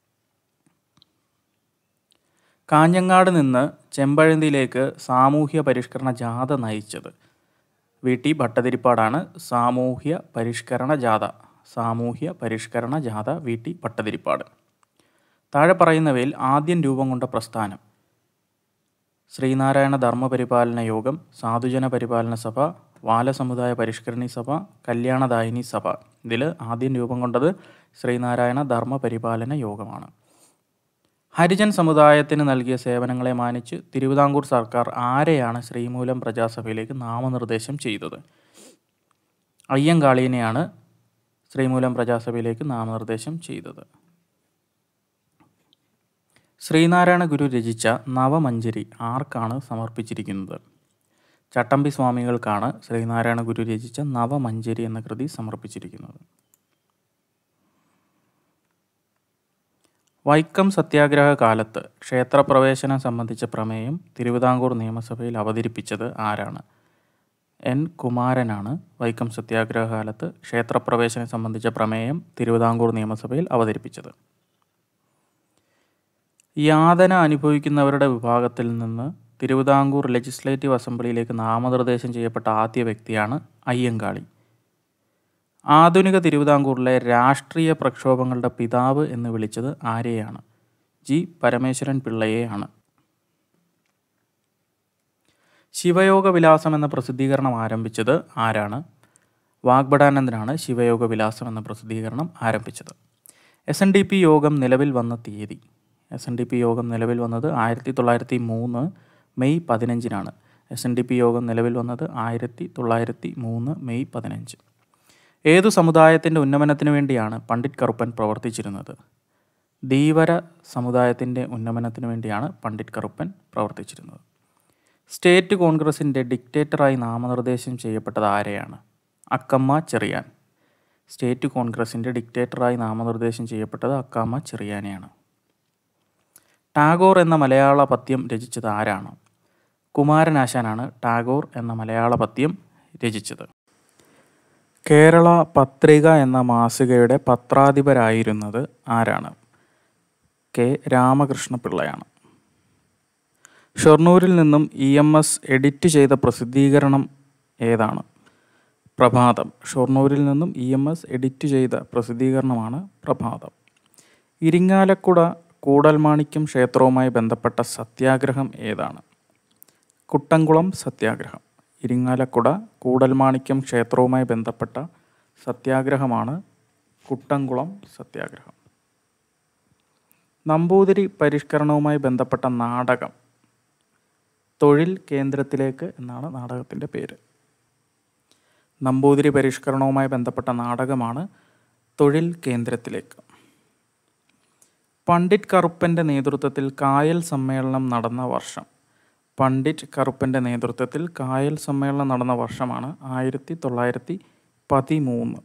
കാഞ്ഞങ്ങാട് നിന്ന് ചെമ്പഴന്തിയിലേക്ക് സാമൂഹ്യ പരിഷ്കരണ ജാഥ നയിച്ചത് വി ടി ഭട്ടതിരിപ്പാടാണ് സാമൂഹ്യ പരിഷ്കരണ ജാഥ സാമൂഹ്യ പരിഷ്കരണ ജാഥ വി ടി ഭട്ടതിരിപ്പാട് താഴെ പറയുന്നവയിൽ ആദ്യം രൂപം കൊണ്ട പ്രസ്ഥാനം ശ്രീനാരായണ ധർമ്മപരിപാലന യോഗം സാധുജന പരിപാലന സഭ വാലസമുദായ പരിഷ്കരണി സഭ കല്യാണദായിനി സഭ ഇതിൽ ആദ്യം രൂപം കൊണ്ടത് ശ്രീനാരായണ ധർമ്മ പരിപാലന യോഗമാണ് ഹരിജൻ സമുദായത്തിന് നൽകിയ സേവനങ്ങളെ മാനിച്ച് തിരുവിതാംകൂർ സർക്കാർ ആരെയാണ് ശ്രീമൂലം പ്രജാസഭയിലേക്ക് നാമനിർദ്ദേശം ചെയ്തത് അയ്യങ്കാളിനെയാണ് ശ്രീമൂലം പ്രജാസഭയിലേക്ക് നാമനിർദ്ദേശം ചെയ്തത് ശ്രീനാരായണ ഗുരു രചിച്ച നവമഞ്ജരി ആർക്കാണ് സമർപ്പിച്ചിരിക്കുന്നത് ചട്ടമ്പി സ്വാമികൾക്കാണ് ശ്രീനാരായണ ഗുരു രചിച്ച നവമഞ്ജരി എന്ന കൃതി സമർപ്പിച്ചിരിക്കുന്നത് വൈക്കം സത്യാഗ്രഹ കാലത്ത് ക്ഷേത്രപ്രവേശനം സംബന്ധിച്ച പ്രമേയം തിരുവിതാംകൂർ നിയമസഭയിൽ അവതരിപ്പിച്ചത് ആരാണ് എൻ കുമാരനാണ് വൈക്കം സത്യാഗ്രഹ കാലത്ത് ക്ഷേത്രപ്രവേശനം സംബന്ധിച്ച പ്രമേയം തിരുവിതാംകൂർ നിയമസഭയിൽ അവതരിപ്പിച്ചത് യാതന അനുഭവിക്കുന്നവരുടെ വിഭാഗത്തിൽ നിന്ന് തിരുവിതാംകൂർ ലെജിസ്ലേറ്റീവ് അസംബ്ലിയിലേക്ക് നാമനിർദ്ദേശം ചെയ്യപ്പെട്ട ആദ്യ വ്യക്തിയാണ് അയ്യങ്കാളി ആധുനിക തിരുവിതാംകൂറിലെ രാഷ്ട്രീയ പ്രക്ഷോഭങ്ങളുടെ പിതാവ് എന്ന് വിളിച്ചത് ആരെയാണ് ജി പരമേശ്വരൻ പിള്ളയെയാണ് ശിവയോഗ വിലാസം എന്ന പ്രസിദ്ധീകരണം ആരംഭിച്ചത് ആരാണ് വാഗ്ഭടാനന്ദനാണ് ശിവയോഗ വിലാസം എന്ന പ്രസിദ്ധീകരണം ആരംഭിച്ചത് എസ് എൻ ഡി പി യോഗം നിലവിൽ വന്ന തീയതി എസ് എൻ ഡി പി യോഗം നിലവിൽ വന്നത് ആയിരത്തി തൊള്ളായിരത്തി മൂന്ന് മെയ് പതിനഞ്ചിനാണ് എസ് എൻ ഡി പി യോഗം നിലവിൽ വന്നത് ആയിരത്തി തൊള്ളായിരത്തി മൂന്ന് മെയ് പതിനഞ്ച് ഏതു സമുദായത്തിൻ്റെ ഉന്നമനത്തിന് വേണ്ടിയാണ് പണ്ഡിറ്റ് കറുപ്പൻ പ്രവർത്തിച്ചിരുന്നത് ധീവര സമുദായത്തിൻ്റെ ഉന്നമനത്തിന് വേണ്ടിയാണ് പണ്ഡിറ്റ് കറുപ്പൻ പ്രവർത്തിച്ചിരുന്നത് സ്റ്റേറ്റ് കോൺഗ്രസിൻ്റെ ഡിക്റ്റേറ്ററായി നാമനിർദ്ദേശം ചെയ്യപ്പെട്ടത് ആരെയാണ് അക്കമ്മ ചെറിയാൻ സ്റ്റേറ്റ് കോൺഗ്രസിൻ്റെ ഡിക്റ്റേറ്ററായി നാമനിർദ്ദേശം ചെയ്യപ്പെട്ടത് അക്കാമ്മ ചെറിയാനെയാണ് ടാഗോർ എന്ന മലയാള പദ്യം രചിച്ചത് ആരാണ് കുമാരനാശാനാണ് ടാഗോർ എന്ന മലയാള പദ്യം രചിച്ചത് കേരള പത്രിക എന്ന മാസികയുടെ പത്രാധിപരായിരുന്നത് ആരാണ് കെ രാമകൃഷ്ണപിള്ളയാണ് ഷൊർണൂരിൽ നിന്നും ഇ എം എസ് എഡിറ്റ് ചെയ്ത പ്രസിദ്ധീകരണം ഏതാണ് പ്രഭാതം ഷൊർണൂരിൽ നിന്നും ഇ എം എസ് എഡിറ്റ് ചെയ്ത പ്രസിദ്ധീകരണമാണ് പ്രഭാതം ഇരിങ്ങാലക്കുട കൂടൽമാണിക്യം ക്ഷേത്രവുമായി ബന്ധപ്പെട്ട സത്യാഗ്രഹം ഏതാണ് കുട്ടംകുളം സത്യാഗ്രഹം ഇരിങ്ങാലക്കുട കൂടൽമാണിക്യം ക്ഷേത്രവുമായി ബന്ധപ്പെട്ട സത്യാഗ്രഹമാണ് കുട്ടംകുളം സത്യാഗ്രഹം നമ്പൂതിരി പരിഷ്കരണവുമായി ബന്ധപ്പെട്ട നാടകം തൊഴിൽ കേന്ദ്രത്തിലേക്ക് എന്നാണ് നാടകത്തിൻ്റെ പേര് നമ്പൂതിരി പരിഷ്കരണവുമായി ബന്ധപ്പെട്ട നാടകമാണ് തൊഴിൽ കേന്ദ്രത്തിലേക്ക് പണ്ഡിറ്റ് കറുപ്പൻ്റെ നേതൃത്വത്തിൽ കായൽ സമ്മേളനം നടന്ന വർഷം പണ്ഡിറ്റ് കറുപ്പൻ്റെ നേതൃത്വത്തിൽ കായൽ സമ്മേളനം നടന്ന വർഷമാണ് ആയിരത്തി തൊള്ളായിരത്തി പതിമൂന്ന്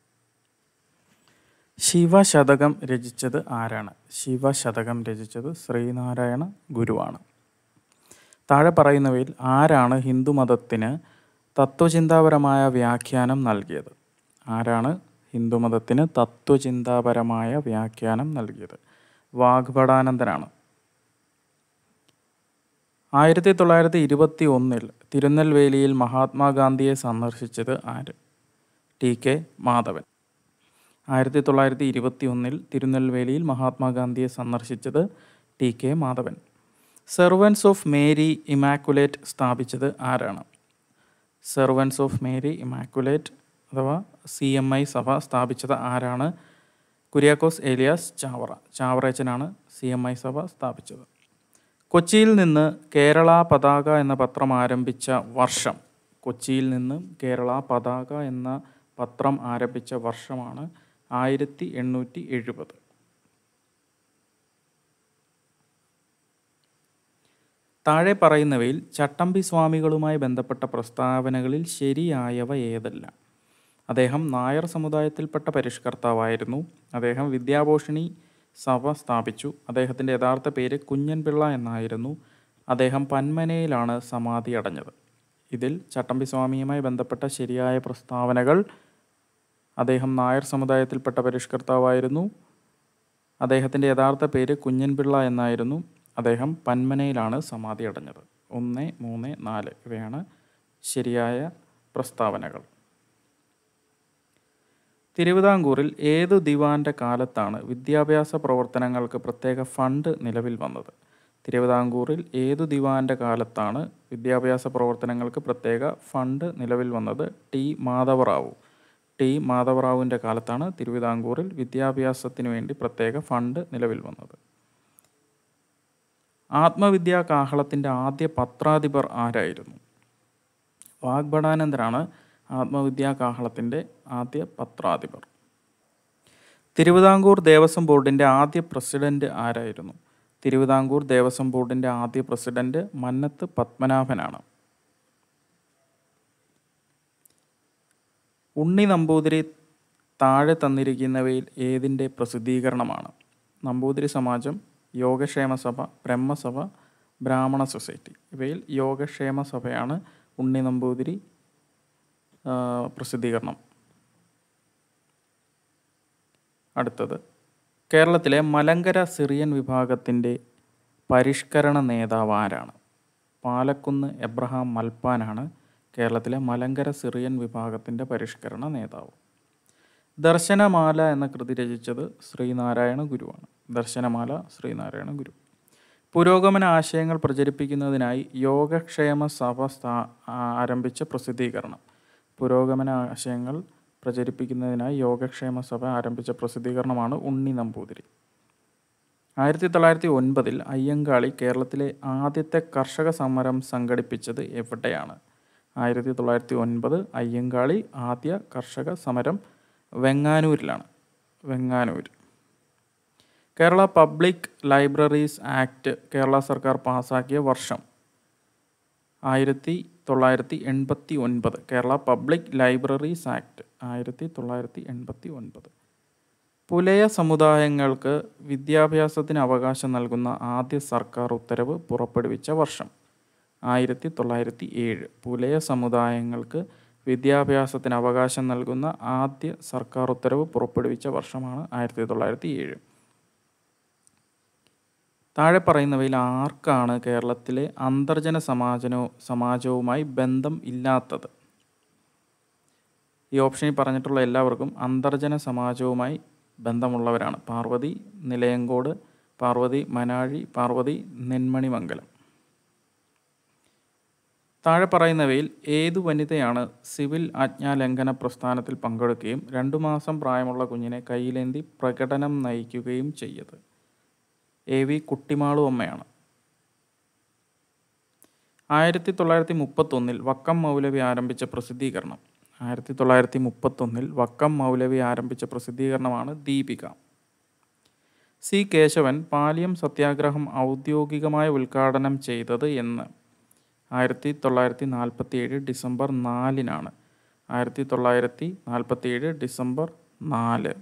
ശിവശതകം രചിച്ചത് ആരാണ് ശിവശതകം രചിച്ചത് ശ്രീനാരായണ ഗുരുവാണ് താഴെ പറയുന്നവയിൽ ആരാണ് ഹിന്ദുമതത്തിന് തത്വചിന്താപരമായ വ്യാഖ്യാനം നൽകിയത് ആരാണ് ഹിന്ദുമതത്തിന് തത്വചിന്താപരമായ വ്യാഖ്യാനം നൽകിയത് വാഗ്ഭടാനന്ദനാണ് ആയിരത്തി തൊള്ളായിരത്തി ഇരുപത്തി ഒന്നിൽ തിരുനെൽവേലിയിൽ മഹാത്മാഗാന്ധിയെ സന്ദർശിച്ചത് ആര് ടി കെ മാധവൻ ആയിരത്തി തൊള്ളായിരത്തി ഇരുപത്തി ഒന്നിൽ തിരുനെൽവേലിയിൽ മഹാത്മാഗാന്ധിയെ സന്ദർശിച്ചത് T K Madhavan servants of Mary immaculate സ്ഥാപിച്ചത് ആരാണ് സെർവൻസ് ഓഫ് മേരി ഇമാക്കുലേറ്റ് അഥവാ സി എം ഐ സഭ സ്ഥാപിച്ചത് ആരാണ് കുര്യാക്കോസ് ഏലിയാസ് ചാവറ ചാവറേച്ചനാണ് സി എം ഐ സഭ സ്ഥാപിച്ചത് കൊച്ചിയിൽ നിന്ന് കേരള പതാക എന്ന പത്രം ആരംഭിച്ച വർഷം കൊച്ചിയിൽ നിന്ന് കേരള പതാക എന്ന പത്രം ആരംഭിച്ച വർഷമാണ് ആയിരത്തി എണ്ണൂറ്റി എഴുപത് താഴെ പറയുന്നവയിൽ ചട്ടമ്പി സ്വാമികളുമായി ബന്ധപ്പെട്ട പ്രസ്താവനകളിൽ ശരിയായവ ഏതെല്ലാം അദ്ദേഹം നായർ സമുദായത്തിൽപ്പെട്ട പരിഷ്കർത്താവായിരുന്നു അദ്ദേഹം വിദ്യാഭൂഷണി സഭ സ്ഥാപിച്ചു അദ്ദേഹത്തിൻ്റെ യഥാർത്ഥ പേര് കുഞ്ഞൻപിള്ള എന്നായിരുന്നു അദ്ദേഹം പന്മനയിലാണ് സമാധി അടഞ്ഞത് ഇതിൽ ചട്ടമ്പി സ്വാമിയുമായി ബന്ധപ്പെട്ട ശരിയായ പ്രസ്താവനകൾ അദ്ദേഹം നായർ സമുദായത്തിൽപ്പെട്ട പരിഷ്കർത്താവായിരുന്നു അദ്ദേഹത്തിൻ്റെ യഥാർത്ഥ പേര് കുഞ്ഞൻപിള്ള എന്നായിരുന്നു അദ്ദേഹം പന്മനയിലാണ് സമാധി അടഞ്ഞത് ഒന്ന് മൂന്ന് നാല് ഇവയാണ് ശരിയായ പ്രസ്താവനകൾ തിരുവിതാംകൂറിൽ ഏതു ദിവാൻ്റെ കാലത്താണ് വിദ്യാഭ്യാസ പ്രവർത്തനങ്ങൾക്ക് പ്രത്യേക ഫണ്ട് നിലവിൽ വന്നത് തിരുവിതാംകൂറിൽ ഏതു ദിവാൻ്റെ കാലത്താണ് വിദ്യാഭ്യാസ പ്രവർത്തനങ്ങൾക്ക് പ്രത്യേക ഫണ്ട് നിലവിൽ വന്നത് ടി മാധവറാവു ടി മാധവറാവുവിൻ്റെ കാലത്താണ് തിരുവിതാംകൂറിൽ വിദ്യാഭ്യാസത്തിന് വേണ്ടി പ്രത്യേക ഫണ്ട് നിലവിൽ വന്നത് ആത്മവിദ്യാ കാഹളത്തിൻ്റെ ആദ്യ പത്രാധിപർ ആരായിരുന്നു വാഗ്ഭടാനന്ദനാണ് ആത്മവിദ്യാ കാഹളത്തിൻ്റെ ആദ്യ പത്രാധിപർ തിരുവിതാംകൂർ ദേവസ്വം ബോർഡിൻ്റെ ആദ്യ പ്രസിഡന്റ് ആരായിരുന്നു തിരുവിതാംകൂർ ദേവസ്വം ബോർഡിൻ്റെ ആദ്യ പ്രസിഡന്റ് മന്നത്ത് പത്മനാഭനാണ് ഉണ്ണി നമ്പൂതിരി താഴെ തന്നിരിക്കുന്നവയിൽ ഏതിൻ്റെ പ്രസിദ്ധീകരണമാണ് നമ്പൂതിരി സമാജം യോഗക്ഷേമ സഭ ബ്രഹ്മസഭ ബ്രാഹ്മണ സൊസൈറ്റി ഇവയിൽ യോഗക്ഷേമ സഭയാണ് ഉണ്ണി നമ്പൂതിരി ആ, പ്രസിദ്ധീകരണം അടുത്തത് കേരളത്തിലെ മലങ്കര സിറിയൻ വിഭാഗത്തിൻ്റെ പരിഷ്കരണ നേതാവ് ആരാണ് പാലക്കുന്ന് എബ്രഹാം മൽപ്പാനാണ് കേരളത്തിലെ മലങ്കര സിറിയൻ വിഭാഗത്തിൻ്റെ പരിഷ്കരണ നേതാവ് ദർശനമാല എന്ന കൃതി രചിച്ചത് ശ്രീനാരായണ ഗുരുവാണ് ദർശനമാല ശ്രീനാരായണ ഗുരു പുരോഗമന ആശയങ്ങൾ പ്രചരിപ്പിക്കുന്നതിനായി യോഗക്ഷേമ സഭ സ്ഥാ ആരംഭിച്ച പ്രസിദ്ധീകരണം പുരോഗമന ആശയങ്ങൾ പ്രചരിപ്പിക്കുന്നതിനായി യോഗക്ഷേമ സഭ ആരംഭിച്ച പ്രസിദ്ധീകരണമാണ് ഉണ്ണി നമ്പൂതിരി ആയിരത്തി തൊള്ളായിരത്തി ഒൻപതിൽ അയ്യങ്കാളി കേരളത്തിലെ ആദ്യത്തെ കർഷക സമരം സംഘടിപ്പിച്ചത് എവിടെയാണ് ആയിരത്തി തൊള്ളായിരത്തി ഒൻപത് അയ്യങ്കാളി ആദ്യ കർഷക സമരം വെങ്ങാനൂരിലാണ് Venganoor Kerala public libraries act Kerala സർക്കാർ പാസാക്കിയ വർഷം ആയിരത്തി തൊള്ളായിരത്തി എൺപത്തി ഒൻപത് കേരള പബ്ലിക് ലൈബ്രറീസ് ആക്ട് ആയിരത്തി തൊള്ളായിരത്തി എൺപത്തി ഒൻപത് പുലയ സമുദായങ്ങൾക്ക് വിദ്യാഭ്യാസത്തിന് അവകാശം നൽകുന്ന ആദ്യ സർക്കാർ ഉത്തരവ് പുറപ്പെടുവിച്ച വർഷം ആയിരത്തി തൊള്ളായിരത്തി ഏഴ് പുലയ സമുദായങ്ങൾക്ക് വിദ്യാഭ്യാസത്തിന് അവകാശം നൽകുന്ന ആദ്യ സർക്കാർ ഉത്തരവ് പുറപ്പെടുവിച്ച വർഷമാണ് ആയിരത്തി തൊള്ളായിരത്തി ഏഴ് താഴെ പറയുന്നവയിൽ ആർക്കാണ് കേരളത്തിലെ അന്തർജന സമാജനോ സമാജവുമായി ബന്ധം ഇല്ലാത്തത് ഈ ഓപ്ഷനിൽ പറഞ്ഞിട്ടുള്ള എല്ലാവർക്കും അന്തർജന സമാജവുമായി ബന്ധമുള്ളവരാണ് പാർവതി നിലയങ്കോട് പാർവതി മനാഴി പാർവതി നെന്മണിമംഗലം താഴെ പറയുന്നവയിൽ ഏതു വനിതയാണ് സിവിൽ ആജ്ഞാലംഘന പ്രസ്ഥാനത്തിൽ പങ്കെടുക്കുകയും രണ്ടു മാസം പ്രായമുള്ള കുഞ്ഞിനെ കയ്യിലേന്തി പ്രകടനം നയിക്കുകയും ചെയ്തത് എ വി കുട്ടിമാളു അമ്മയാണ് ആയിരത്തി തൊള്ളായിരത്തി മുപ്പത്തൊന്നിൽ വക്കം മൗലവി ആരംഭിച്ച പ്രസിദ്ധീകരണം ആയിരത്തി തൊള്ളായിരത്തി മുപ്പത്തൊന്നിൽ വക്കം മൗലവി ആരംഭിച്ച പ്രസിദ്ധീകരണമാണ് ദീപിക സി കേശവൻ പാലിയം സത്യാഗ്രഹം ഔദ്യോഗികമായി ഉദ്ഘാടനം ചെയ്തത് എന്ന് ആയിരത്തി തൊള്ളായിരത്തി നാൽപ്പത്തി ഏഴ് ഡിസംബർ നാലിനാണ് ആയിരത്തി തൊള്ളായിരത്തി നാൽപ്പത്തി ഏഴ് ഡിസംബർ നാല്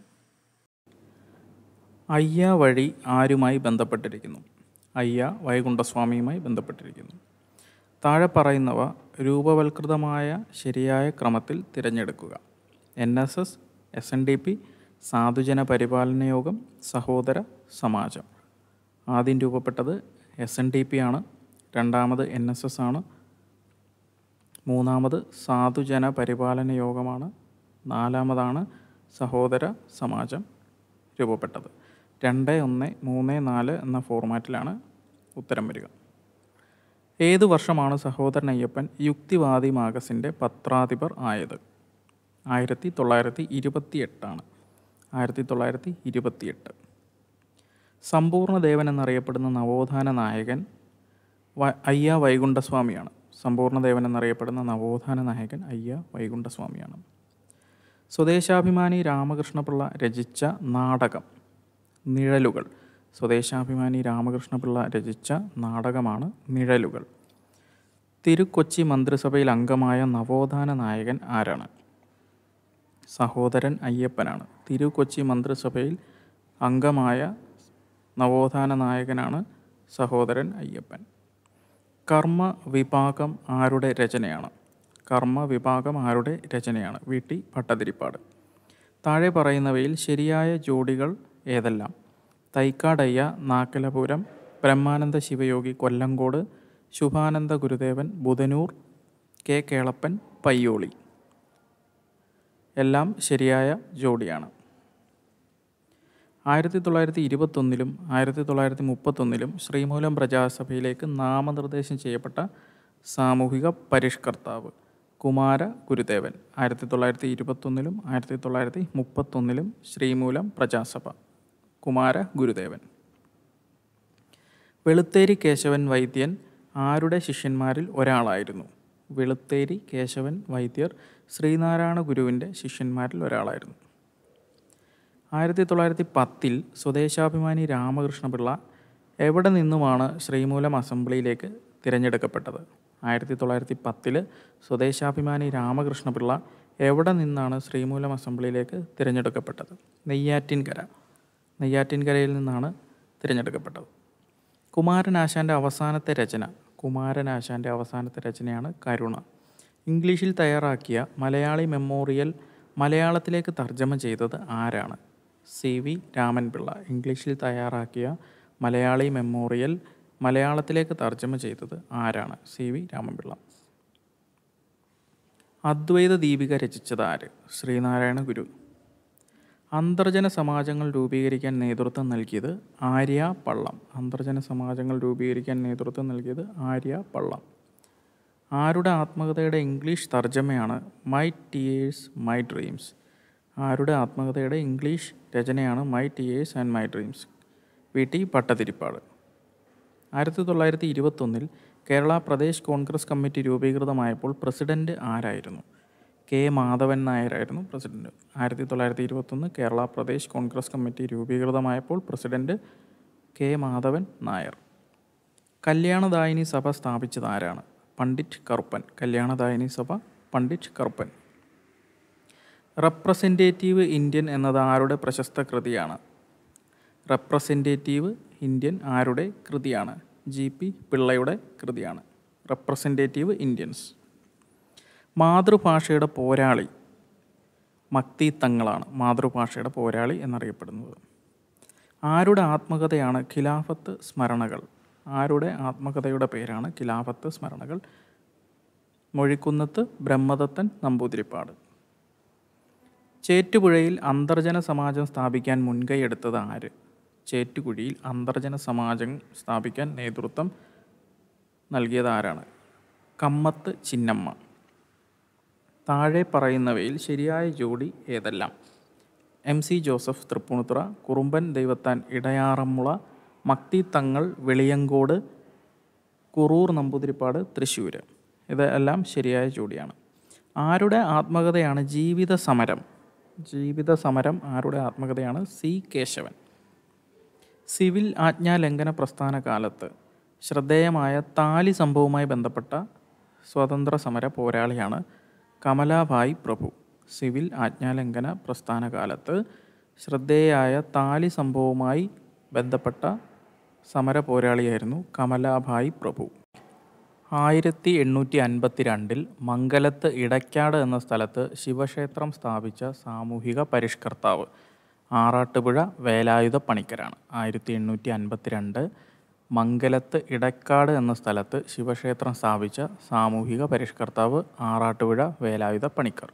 അയ്യ വഴി ആരുമായി ബന്ധപ്പെട്ടിരിക്കുന്നു അയ്യ വൈകുണ്ഠസ്വാമിയുമായി ബന്ധപ്പെട്ടിരിക്കുന്നു താഴെ പറയുന്നവ രൂപവൽകൃതമായ ശരിയായ ക്രമത്തിൽ തിരഞ്ഞെടുക്കുക N S S S N D P Sadhujana Paripalana യോഗം സഹോദര സമാജം ആദ്യം രൂപപ്പെട്ടത് എസ് എൻ ഡി പി ആണ് രണ്ടാമത് എൻ എസ് എസ് ആണ് മൂന്നാമത് സാധുജന പരിപാലന യോഗമാണ് നാലാമതാണ് സഹോദര സമാജം രൂപപ്പെട്ടത് രണ്ട് ഒന്ന് മൂന്ന് നാല് എന്ന ഫോർമാറ്റിലാണ് ഉത്തരം വരിക ഏത് വർഷമാണ് സഹോദരൻ അയ്യപ്പൻ യുക്തിവാദി മാഗസിൻ്റെ പത്രാധിപർ ആയത് ആയിരത്തി തൊള്ളായിരത്തി ഇരുപത്തി എട്ടാണ് ആയിരത്തി തൊള്ളായിരത്തി ഇരുപത്തിയെട്ട് സമ്പൂർണ്ണദേവൻ എന്നറിയപ്പെടുന്ന നവോത്ഥാന നായകൻ വ അയ്യ വൈകുണ്ഠസ്വാമിയാണ് സമ്പൂർണ്ണദേവൻ എന്നറിയപ്പെടുന്ന നവോത്ഥാന നായകൻ അയ്യ വൈകുണ്ഠസ്വാമിയാണ് സ്വദേശാഭിമാനി രാമകൃഷ്ണപിള്ള രചിച്ച നാടകം നിഴലുകൾ സ്വദേശാഭിമാനി രാമകൃഷ്ണപിള്ള രചിച്ച നാടകമാണ് നിഴലുകൾ തിരുക്കൊച്ചി മന്ത്രിസഭയിൽ അംഗമായ നവോത്ഥാന നായകൻ ആരാണ് സഹോദരൻ അയ്യപ്പനാണ് തിരുക്കൊച്ചി മന്ത്രിസഭയിൽ അംഗമായ നവോത്ഥാന നായകനാണ് സഹോദരൻ അയ്യപ്പൻ കർമ്മ വിഭാഗം ആരുടെ രചനയാണ് കർമ്മ വിഭാഗം ആരുടെ രചനയാണ് വി ടി ഭട്ടതിരിപ്പാട് താഴെ പറയുന്നവയിൽ ശരിയായ ജോഡികൾ ഏതെല്ലാം തൈക്കാടയ്യ നാക്കലപുരം ബ്രഹ്മാനന്ദ ശിവയോഗി കൊല്ലങ്കോട് ശുഭാനന്ദ ഗുരുദേവൻ ബുധനൂർ കെ കേളപ്പൻ പയ്യോളി എല്ലാം ശരിയായ ജോഡിയാണ് ആയിരത്തി തൊള്ളായിരത്തി ഇരുപത്തൊന്നിലും ആയിരത്തി തൊള്ളായിരത്തി മുപ്പത്തൊന്നിലും ശ്രീമൂലം പ്രജാസഭയിലേക്ക് നാമനിർദ്ദേശം ചെയ്യപ്പെട്ട സാമൂഹിക പരിഷ്കർത്താവ് കുമാര ഗുരുദേവൻ ആയിരത്തി തൊള്ളായിരത്തി ഇരുപത്തൊന്നിലും ആയിരത്തി തൊള്ളായിരത്തി മുപ്പത്തൊന്നിലും ശ്രീമൂലം പ്രജാസഭ കുമാര ഗുരുദേവൻ വെളുത്തേരി കേശവൻ വൈദ്യൻ ആരുടെ ശിഷ്യന്മാരിൽ ഒരാളായിരുന്നു വെളുത്തേരി കേശവൻ വൈദ്യർ ശ്രീനാരായണ ഗുരുവിൻ്റെ ശിഷ്യന്മാരിൽ ഒരാളായിരുന്നു ആയിരത്തി തൊള്ളായിരത്തി പത്തിൽ സ്വദേശാഭിമാനി രാമകൃഷ്ണപിള്ള എവിടെ നിന്നുമാണ് ശ്രീമൂലം അസംബ്ലിയിലേക്ക് തിരഞ്ഞെടുക്കപ്പെട്ടത് ആയിരത്തി തൊള്ളായിരത്തി പത്തിൽ സ്വദേശാഭിമാനി രാമകൃഷ്ണപിള്ള എവിടെ നിന്നാണ് ശ്രീമൂലം അസംബ്ലിയിലേക്ക് തിരഞ്ഞെടുക്കപ്പെട്ടത് നെയ്യാറ്റിൻകര നെയ്യാറ്റിൻകരയിൽ നിന്നാണ് തിരഞ്ഞെടുക്കപ്പെട്ടത് കുമാരനാശാൻ്റെ അവസാനത്തെ രചന കുമാരനാശാൻ്റെ അവസാനത്തെ രചനയാണ് കരുണ ഇംഗ്ലീഷിൽ തയ്യാറാക്കിയ മലയാളി മെമ്മോറിയൽ മലയാളത്തിലേക്ക് തർജ്ജമ ചെയ്തത് ആരാണ് സി വി രാമൻപിള്ള ഇംഗ്ലീഷിൽ തയ്യാറാക്കിയ മലയാളി മെമ്മോറിയൽ മലയാളത്തിലേക്ക് തർജ്ജമ ചെയ്തത് ആരാണ് സി വി രാമൻപിള്ള അദ്വൈത ദീപിക രചിച്ചത് ആര് ശ്രീനാരായണ ഗുരു അന്തർജന സമാജങ്ങൾ രൂപീകരിക്കാൻ നേതൃത്വം നൽകിയത് ആര്യ പള്ളം അന്തർജന സമാജങ്ങൾ രൂപീകരിക്കാൻ നേതൃത്വം നൽകിയത് ആര്യ പള്ളം ആരുടെ ആത്മകഥയുടെ ഇംഗ്ലീഷ് തർജ്ജമയാണ് മൈ ടിയേഴ്സ് മൈ ഡ്രീംസ് ആരുടെ ആത്മകഥയുടെ ഇംഗ്ലീഷ് രചനയാണ് my tears and my dreams V T Pattathiripad ആയിരത്തി തൊള്ളായിരത്തി ഇരുപത്തൊന്നിൽ കേരള പ്രദേശ് കോൺഗ്രസ് കമ്മിറ്റി രൂപീകൃതമായപ്പോൾ പ്രസിഡന്റ് ആരായിരുന്നു കെ മാധവൻ നായരായിരുന്നു പ്രസിഡന്റ് ആയിരത്തി തൊള്ളായിരത്തി ഇരുപത്തൊന്ന് കേരള പ്രദേശ് കോൺഗ്രസ് കമ്മിറ്റി രൂപീകൃതമായപ്പോൾ പ്രസിഡന്റ് കെ മാധവൻ നായർ കല്യാണദായിനി സഭ സ്ഥാപിച്ചത് ആരാണ് പണ്ഡിറ്റ് കറുപ്പൻ കല്യാണദായിനി സഭ പണ്ഡിറ്റ് കറുപ്പൻ റെപ്രസെൻറ്റേറ്റീവ് ഇന്ത്യൻ എന്നത് ആരുടെ പ്രശസ്ത കൃതിയാണ് റെപ്രസെൻറ്റേറ്റീവ് ഇന്ത്യൻ ആരുടെ കൃതിയാണ് ജി പി പിള്ളയുടെ കൃതിയാണ് റെപ്രസെൻറ്റേറ്റീവ് ഇന്ത്യൻസ് മാതൃഭാഷയുടെ പോരാളി മക്തി തങ്ങളാണ് മാതൃഭാഷയുടെ പോരാളി എന്നറിയപ്പെടുന്നത് ആരുടെ ആത്മകഥയാണ് ഖിലാഫത്ത് സ്മരണകൾ ആരുടെ ആത്മകഥയുടെ പേരാണ് ഖിലാഫത്ത് സ്മരണകൾ മൊഴിക്കുന്നത്ത് ബ്രഹ്മദത്തൻ നമ്പൂതിരിപ്പാട് ചേറ്റുപുഴയിൽ അന്തർജന സമാജം സ്ഥാപിക്കാൻ മുൻകൈയെടുത്തത് ആര് ചേറ്റുകുഴിയിൽ അന്തർജന സമാജം സ്ഥാപിക്കാൻ നേതൃത്വം നൽകിയത് ആരാണ് കമ്മത്ത് ചിന്നമ്മ താഴെ പറയുന്നവയിൽ ശരിയായ ജോഡി ഏതെല്ലാം M C Joseph Thrippunithura Kurumban Daivathan Idayaranmula Makthi Thangal Veliyankode Kuroor Namboodiripad Thrissur ഇതെല്ലാം ശരിയായ ജോഡിയാണ് ആരുടെ ആത്മകഥയാണ് ജീവിത സമരം ജീവിത സമരം ആരുടെ ആത്മകഥയാണ് സി കേശവൻ സിവിൽ ആജ്ഞാലംഘന പ്രസ്ഥാന കാലത്ത് ശ്രദ്ധേയമായ താലി സംഭവവുമായി ബന്ധപ്പെട്ട സ്വതന്ത്ര സമര പോരാളിയാണ് കമലാഭായ് പ്രഭു സിവിൽ ആജ്ഞാലംഘന പ്രസ്ഥാന കാലത്ത് ശ്രദ്ധേയായ താലി സംഭവവുമായി ബന്ധപ്പെട്ട സമര പോരാളിയായിരുന്നു കമലാഭായ് പ്രഭു ആയിരത്തി എണ്ണൂറ്റി അൻപത്തി രണ്ടിൽ മംഗലത്ത് ഇടയ്ക്കാട് എന്ന സ്ഥലത്ത് ശിവക്ഷേത്രം സ്ഥാപിച്ച സാമൂഹിക പരിഷ്കർത്താവ് ആറാട്ടുപുഴ വേലായുധ പണിക്കരാണ് ആയിരത്തി എണ്ണൂറ്റി അൻപത്തി രണ്ട് മംഗലത്ത് ഇടക്കാട് എന്ന സ്ഥലത്ത് ശിവക്ഷേത്രം സ്ഥാപിച്ച സാമൂഹിക പരിഷ്കർത്താവ് ആറാട്ടുപുഴ വേലായുധ പണിക്കർ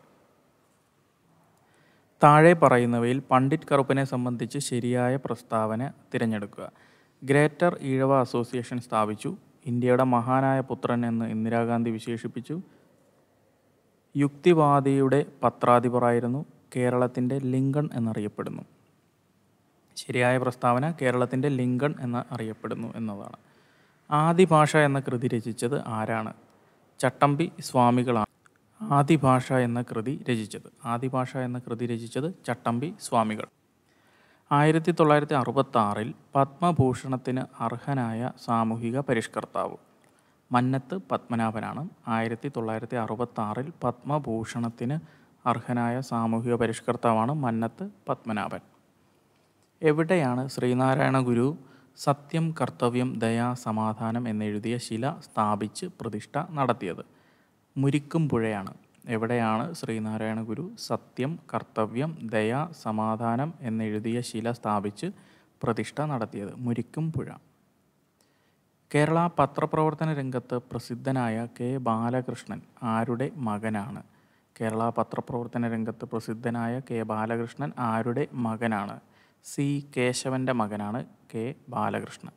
താഴെ പറയുന്നവയിൽ പണ്ഡിറ്റ് കറുപ്പനെ സംബന്ധിച്ച് ശരിയായ പ്രസ്താവന തിരഞ്ഞെടുക്കുക ഗ്രേറ്റർ ഈഴവ അസോസിയേഷൻ സ്ഥാപിച്ചു ഇന്ത്യയുടെ മഹാനായ പുത്രൻ എന്ന് ഇന്ദിരാഗാന്ധി വിശേഷിപ്പിച്ചു യുക്തിവാദിയുടെ പത്രാധിപറായിരുന്നു കേരളത്തിൻ്റെ ലിങ്കൺ എന്നറിയപ്പെടുന്നു ശരിയായ പ്രസ്താവന കേരളത്തിൻ്റെ ലിങ്കൺ എന്ന് അറിയപ്പെടുന്നു എന്നതാണ് ആദിഭാഷ എന്ന കൃതി രചിച്ചത് ആരാണ് ചട്ടമ്പി സ്വാമികളാണ് ആദിഭാഷ എന്ന കൃതി രചിച്ചത് ആദിഭാഷ എന്ന കൃതി രചിച്ചത് ചട്ടമ്പി സ്വാമികൾ ആയിരത്തി തൊള്ളായിരത്തി അറുപത്തി ആറിൽ പത്മഭൂഷണത്തിന് അർഹനായ സാമൂഹിക പരിഷ്കർത്താവ് മന്നത്ത് പത്മനാഭനാണ് ആയിരത്തി തൊള്ളായിരത്തി അറുപത്തി ആറിൽ പത്മഭൂഷണത്തിന് അർഹനായ സാമൂഹിക പരിഷ്കർത്താവാണ് മന്നത്ത് പത്മനാഭൻ എവിടെയാണ് ശ്രീനാരായണ ഗുരു സത്യം കർത്തവ്യം ദയാ സമാധാനം എന്നെഴുതിയ ശില സ്ഥാപിച്ച് പ്രതിഷ്ഠ നടത്തിയത് മുരിക്കുംപുഴയാണ് എവിടെയാണ് ശ്രീനാരായണ ഗുരു സത്യം കർത്തവ്യം ദയ സമാധാനം എന്നെഴുതിയ ശില സ്ഥാപിച്ച് പ്രതിഷ്ഠ നടത്തിയത് മുരിക്കുംപുഴ കേരള പത്രപ്രവർത്തന രംഗത്ത് പ്രസിദ്ധനായ കെ ബാലകൃഷ്ണൻ ആരുടെ മകനാണ് കേരള പത്രപ്രവർത്തന രംഗത്ത് പ്രസിദ്ധനായ കെ ബാലകൃഷ്ണൻ ആരുടെ മകനാണ് സി കേശവൻ്റെ മകനാണ് കെ ബാലകൃഷ്ണൻ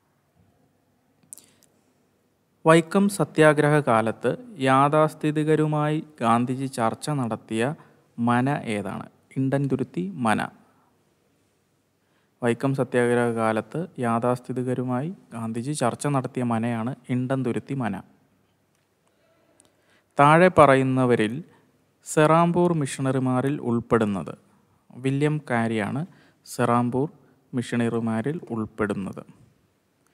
വൈക്കം സത്യാഗ്രഹ കാലത്ത് യാഥാസ്ഥിതികരുമായി ഗാന്ധിജി ചർച്ച നടത്തിയ മന ഏതാണ് ഇണ്ടൻതുരുത്തി മന വൈക്കം സത്യാഗ്രഹ കാലത്ത് യാഥാസ്ഥിതികരുമായി ഗാന്ധിജി ചർച്ച നടത്തിയ മനയാണ് ഇണ്ടൻതുരുത്തി മന താഴെ പറയുന്നവരിൽ സെറാംപൂർ മിഷണറിമാരിൽ ഉൾപ്പെടുന്നത് വില്യം കാരിയാണ് സെറാംപൂർ മിഷണറിമാരിൽ ഉൾപ്പെടുന്നത്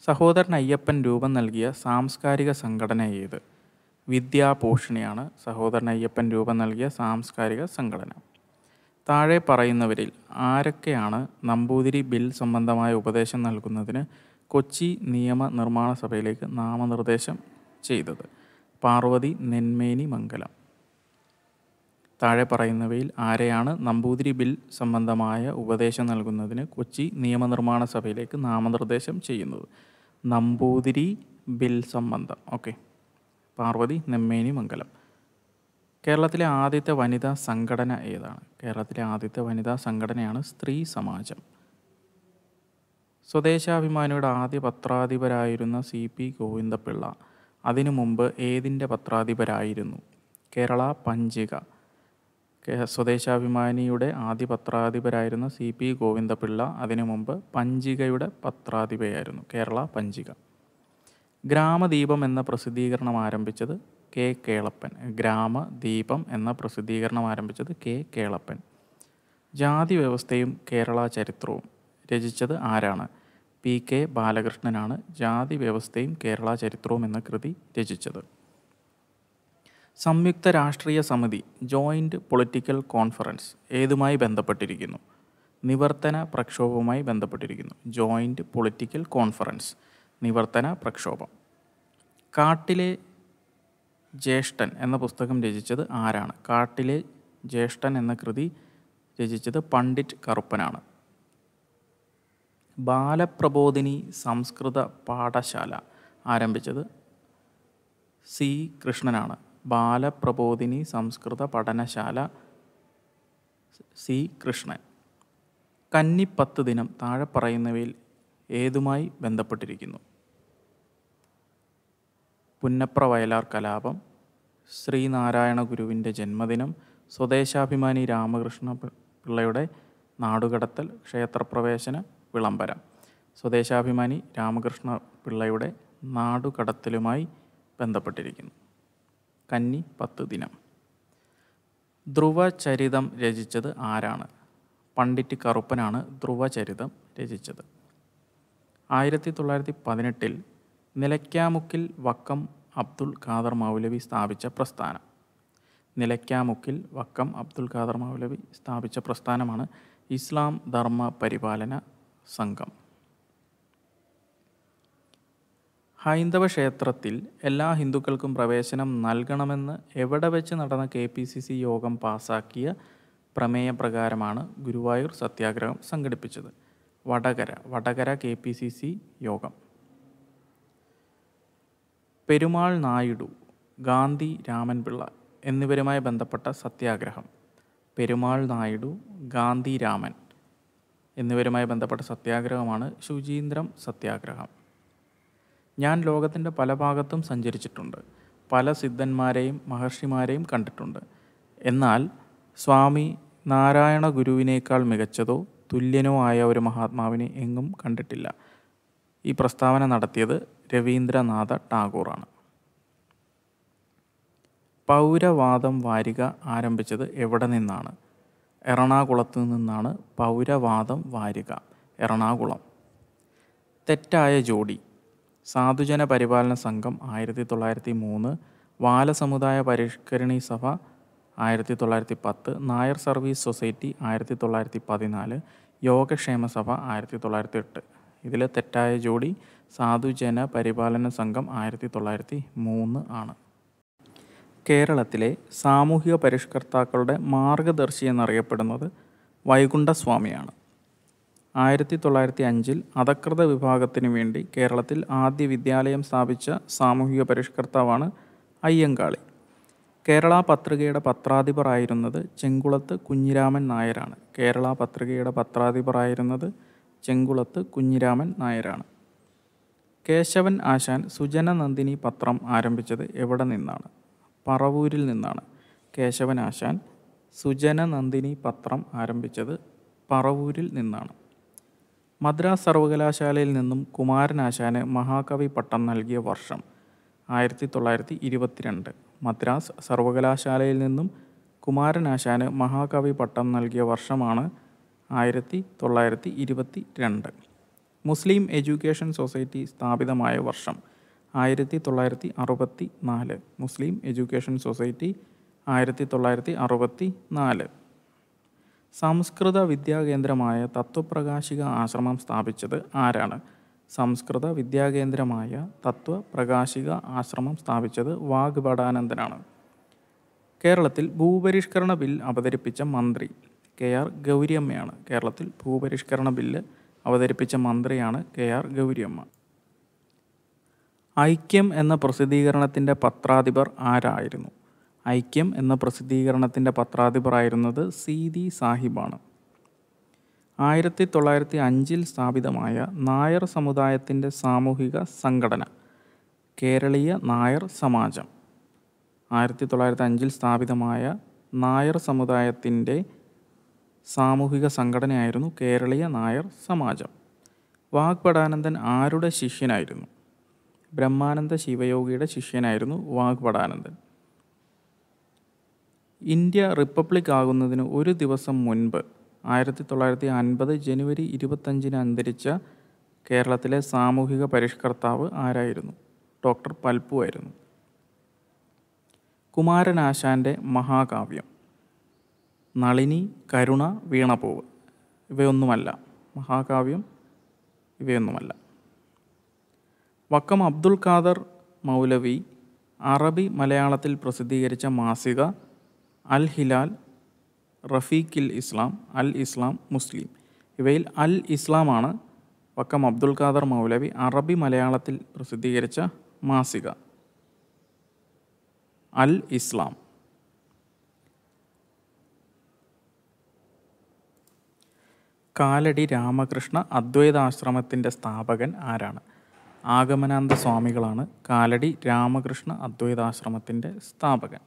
സഹോദരൻ അയ്യപ്പൻ രൂപം നൽകിയ സാംസ്കാരിക സംഘടന ഏത് വിദ്യാപോഷിണിയാണ് സഹോദരൻ അയ്യപ്പൻ രൂപം നൽകിയ സാംസ്കാരിക സംഘടന താഴെ പറയുന്നവരിൽ ആരൊക്കെയാണ് നമ്പൂതിരി ബിൽ സംബന്ധമായ ഉപദേശം നൽകുന്നതിന് കൊച്ചി നിയമ നിർമ്മാണ സഭയിലേക്ക് നാമനിർദ്ദേശം ചെയ്തത് പാർവതി നെന്മേനി മംഗലം താഴെ പറയുന്നവയിൽ ആരെയാണ് നമ്പൂതിരി ബിൽ സംബന്ധമായ ഉപദേശം നൽകുന്നതിന് കൊച്ചി നിയമനിർമ്മാണ സഭയിലേക്ക് നാമനിർദ്ദേശം ചെയ്യുന്നത് നമ്പൂതിരി ബിൽ സംബന്ധം ഓക്കെ പാർവതി നെമ്മേനി മംഗലം കേരളത്തിലെ ആദ്യത്തെ വനിതാ സംഘടന ഏതാണ് കേരളത്തിലെ ആദ്യത്തെ വനിതാ സംഘടനയാണ് സ്ത്രീ സമാജം സ്വദേശാഭിമാനിയുടെ ആദ്യ പത്രാധിപരായിരുന്ന സി പി ഗോവിന്ദപിള്ള അതിനു മുമ്പ് ഏതിൻ്റെ പത്രാധിപരായിരുന്നു കേരള പഞ്ചിക കേ- സ്വദേശാഭിമാനിയുടെ ആദ്യ പത്രാധിപരായിരുന്ന സി പി ഗോവിന്ദപിള്ള അതിനു മുമ്പ് പഞ്ചികയുടെ പത്രാധിപയായിരുന്നു കേരള പഞ്ചിക ഗ്രാമദീപം എന്ന പ്രസിദ്ധീകരണം ആരംഭിച്ചത് കെ കേളപ്പൻ ഗ്രാമദീപം എന്ന പ്രസിദ്ധീകരണം ആരംഭിച്ചത് കെ കേളപ്പൻ ജാതി വ്യവസ്ഥയും കേരള ചരിത്രവും രചിച്ചത് ആരാണ് പി കെ ബാലകൃഷ്ണനാണ് ജാതി വ്യവസ്ഥയും കേരള ചരിത്രവും എന്ന കൃതി രചിച്ചത് സംയുക്ത രാഷ്ട്രീയ സമിതി ജോയിൻ്റ് പൊളിറ്റിക്കൽ കോൺഫറൻസ് ഏതുമായി ബന്ധപ്പെട്ടിരിക്കുന്നു നിവർത്തന പ്രക്ഷോഭവുമായി ബന്ധപ്പെട്ടിരിക്കുന്നു ജോയിൻ്റ് പൊളിറ്റിക്കൽ കോൺഫറൻസ് നിവർത്തന പ്രക്ഷോഭം കാട്ടിലെ ജ്യേഷ്ഠൻ എന്ന പുസ്തകം രചിച്ചത് ആരാണ് കാട്ടിലെ ജ്യേഷ്ഠൻ എന്ന കൃതി രചിച്ചത് പണ്ഡിറ്റ് കറുപ്പനാണ് ബാലപ്രബോധിനി സംസ്കൃത പാഠശാല ആരംഭിച്ചത് സി കൃഷ്ണനാണ് ബാലപ്രബോധിനി സംസ്കൃത പഠനശാല സി കൃഷ്ണൻ കന്നിപ്പത്ത് ദിനം താഴെ പറയുന്നവയിൽ ഏതുമായി ബന്ധപ്പെട്ടിരിക്കുന്നു പുന്നപ്ര വയലാർ കലാപം ശ്രീനാരായണ ഗുരുവിൻ്റെ ജന്മദിനം സ്വദേശാഭിമാനി രാമകൃഷ്ണ പി- പിള്ളയുടെ നാടുകടത്തൽ ക്ഷേത്രപ്രവേശന വിളംബരം സ്വദേശാഭിമാനി രാമകൃഷ്ണ പിള്ളയുടെ നാടുകടത്തലുമായി ബന്ധപ്പെട്ടിരിക്കുന്നു കന്നി പത്ത് ദിനം ധ്രുവചരിതം രചിച്ചത് ആരാണ് പണ്ഡിറ്റ് കറുപ്പനാണ് ധ്രുവചരിതം രചിച്ചത് ആയിരത്തി തൊള്ളായിരത്തി പതിനെട്ടിൽ നിലയ്ക്കാമുക്കിൽ വക്കം അബ്ദുൽ ഖാദർ മൗലവി സ്ഥാപിച്ച പ്രസ്ഥാനം നിലയ്ക്കാമുക്കിൽ വക്കം അബ്ദുൽ ഖാദർ മൗലവി സ്ഥാപിച്ച പ്രസ്ഥാനമാണ് ഇസ്ലാം ധർമ്മ പരിപാലന സംഘം ഹൈന്ദവ ക്ഷേത്രത്തിൽ എല്ലാ ഹിന്ദുക്കൾക്കും പ്രവേശനം നൽകണമെന്ന് എവിടെ വെച്ച് നടന്ന കെ പി സി സി യോഗം പാസാക്കിയ പ്രമേയപ്രകാരമാണ് ഗുരുവായൂർ സത്യാഗ്രഹം സംഘടിപ്പിച്ചത് Vadakara Vadakara K P C C യോഗം പെരുമാൾ നായിഡു ഗാന്ധി രാമൻപിള്ള എന്നിവരുമായി ബന്ധപ്പെട്ട സത്യാഗ്രഹം പെരുമാൾ നായിഡു ഗാന്ധി രാമൻ എന്നിവരുമായി ബന്ധപ്പെട്ട സത്യാഗ്രഹമാണ് ശുചീന്ദ്രം സത്യാഗ്രഹം ഞാൻ ലോകത്തിൻ്റെ പല ഭാഗത്തും സഞ്ചരിച്ചിട്ടുണ്ട് പല സിദ്ധന്മാരെയും മഹർഷിമാരെയും കണ്ടിട്ടുണ്ട് എന്നാൽ സ്വാമി നാരായണ ഗുരുവിനേക്കാൾ മികച്ചതോ തുല്യനോ ആയ ഒരു മഹാത്മാവിനെ എങ്ങും കണ്ടിട്ടില്ല ഈ പ്രസ്താവന നടത്തിയത് രവീന്ദ്രനാഥ ടാഗോറാണ് പൗരവാദം വാരിക ആരംഭിച്ചത് എവിടെ നിന്നാണ് എറണാകുളത്ത് നിന്നാണ് പൗരവാദം വാരിക എറണാകുളം തെറ്റായ ജോഡി സാധുജന പരിപാലന സംഘം ആയിരത്തി തൊള്ളായിരത്തി മൂന്ന് ബാലസമുദായ പരിഷ്കരണി സഭ ആയിരത്തി തൊള്ളായിരത്തി പത്ത് നായർ സർവീസ് സൊസൈറ്റി ആയിരത്തി തൊള്ളായിരത്തി പതിനാല് യോഗക്ഷേമ സഭ ആയിരത്തി തൊള്ളായിരത്തി എട്ട് ഇതിൽ തെറ്റായ ജോഡി സാധുജന പരിപാലന സംഘം ആയിരത്തി തൊള്ളായിരത്തി മൂന്ന് ആണ് കേരളത്തിലെ സാമൂഹിക പരിഷ്കർത്താക്കളുടെ മാർഗദർശി എന്നറിയപ്പെടുന്നത് വൈകുണ്ഠസ്വാമിയാണ് ആയിരത്തി തൊള്ളായിരത്തി അഞ്ചിൽ അധകൃത വിഭാഗത്തിനു വേണ്ടി കേരളത്തിൽ ആദ്യ വിദ്യാലയം സ്ഥാപിച്ച സാമൂഹിക പരിഷ്കർത്താവാണ് അയ്യങ്കാളി കേരള പത്രികയുടെ പത്രാധിപറായിരുന്നത് ചെങ്കുളത്ത് കുഞ്ഞിരാമൻ നായരാണ് കേരള പത്രികയുടെ പത്രാധിപറായിരുന്നത് ചെങ്കുളത്ത് കുഞ്ഞിരാമൻ നായരാണ് കേശവൻ ആശാൻ സുജന നന്ദിനി പത്രം ആരംഭിച്ചത് എവിടെ നിന്നാണ് പറവൂരിൽ നിന്നാണ് കേശവൻ ആശാൻ സുജന നന്ദിനി പത്രം ആരംഭിച്ചത് പറവൂരിൽ നിന്നാണ് മദ്രാസ് സർവകലാശാലയിൽ നിന്നും കുമാരനാശാന് മഹാകവി പട്ടം നൽകിയ വർഷം ആയിരത്തി തൊള്ളായിരത്തി ഇരുപത്തിരണ്ട് മദ്രാസ് സർവകലാശാലയിൽ നിന്നും കുമാരനാശാന് മഹാകവി പട്ടം നൽകിയ വർഷമാണ് ആയിരത്തി തൊള്ളായിരത്തി ഇരുപത്തി രണ്ട് മുസ്ലിം എഡ്യൂക്കേഷൻ സൊസൈറ്റി സ്ഥാപിതമായ വർഷം ആയിരത്തി തൊള്ളായിരത്തി അറുപത്തി നാല് മുസ്ലിം എഡ്യൂക്കേഷൻ സൊസൈറ്റി ആയിരത്തി തൊള്ളായിരത്തി അറുപത്തി നാല് സംസ്കൃത വിദ്യാകേന്ദ്രമായ തത്വപ്രകാശിക ആശ്രമം സ്ഥാപിച്ചത് ആരാണ് സംസ്കൃത വിദ്യാകേന്ദ്രമായ തത്വപ്രകാശിക ആശ്രമം സ്ഥാപിച്ചത് വാഗ്ഭടാനന്ദനാണ് കേരളത്തിൽ ഭൂപരിഷ്കരണ ബിൽ അവതരിപ്പിച്ച മന്ത്രി കെ ആർ ഗൗരിയമ്മയാണ് കേരളത്തിൽ ഭൂപരിഷ്കരണ ബില്ല് അവതരിപ്പിച്ച മന്ത്രിയാണ് കെ ആർ ഗൗരിയമ്മ ഐക്യം എന്ന പ്രസിദ്ധീകരണത്തിൻ്റെ പത്രാധിപർ ആരായിരുന്നു ഐക്യം എന്ന പ്രസിദ്ധീകരണത്തിൻ്റെ പത്രാധിപറായിരുന്നത് സീതി സാഹിബാണ് ആയിരത്തി തൊള്ളായിരത്തി അഞ്ചിൽ സ്ഥാപിതമായ നായർ സമുദായത്തിൻ്റെ സാമൂഹിക സംഘടന കേരളീയ നായർ സമാജം ആയിരത്തി തൊള്ളായിരത്തി അഞ്ചിൽ സ്ഥാപിതമായ നായർ സമുദായത്തിൻ്റെ സാമൂഹിക സംഘടനയായിരുന്നു കേരളീയ നായർ സമാജം വാഗ്ഭടാനന്ദൻ ആരുടെ ശിഷ്യനായിരുന്നു ബ്രഹ്മാനന്ദ ശിവയോഗിയുടെ ശിഷ്യനായിരുന്നു വാഗ്ഭടാനന്ദൻ ഇന്ത്യ റിപ്പബ്ലിക് ആകുന്നതിന് ഒരു ദിവസം മുൻപ് ആയിരത്തി തൊള്ളായിരത്തി അൻപത് ജനുവരി ഇരുപത്തഞ്ചിന് അന്തരിച്ച കേരളത്തിലെ സാമൂഹിക പരിഷ്കർത്താവ് ആരായിരുന്നു ഡോക്ടർ പൽപ്പു ആയിരുന്നു കുമാരനാശാൻ്റെ മഹാകാവ്യം നളിനി കരുണ വീണപൂവ് ഇവയൊന്നുമല്ല മഹാകാവ്യം ഇവയൊന്നുമല്ല വക്കം അബ്ദുൽ ഖാദർ മൗലവി അറബി മലയാളത്തിൽ പ്രസിദ്ധീകരിച്ച മാസിക അൽ ഹിലാൽ റഫീഖിൽ ഇസ്ലാം അൽ ഇസ്ലാം മുസ്ലിം ഇവയിൽ അൽ ഇസ്ലാമാണ് വക്കം അബ്ദുൽ ഖാദർ മൗലവി അറബി മലയാളത്തിൽ പ്രസിദ്ധീകരിച്ച മാസിക അൽ ഇസ്ലാം കാലടി രാമകൃഷ്ണ അദ്വൈതാശ്രമത്തിൻ്റെ സ്ഥാപകൻ ആരാണ് ആഗമനാന്ത സ്വാമികളാണ് കാലടി രാമകൃഷ്ണ അദ്വൈതാശ്രമത്തിൻ്റെ സ്ഥാപകൻ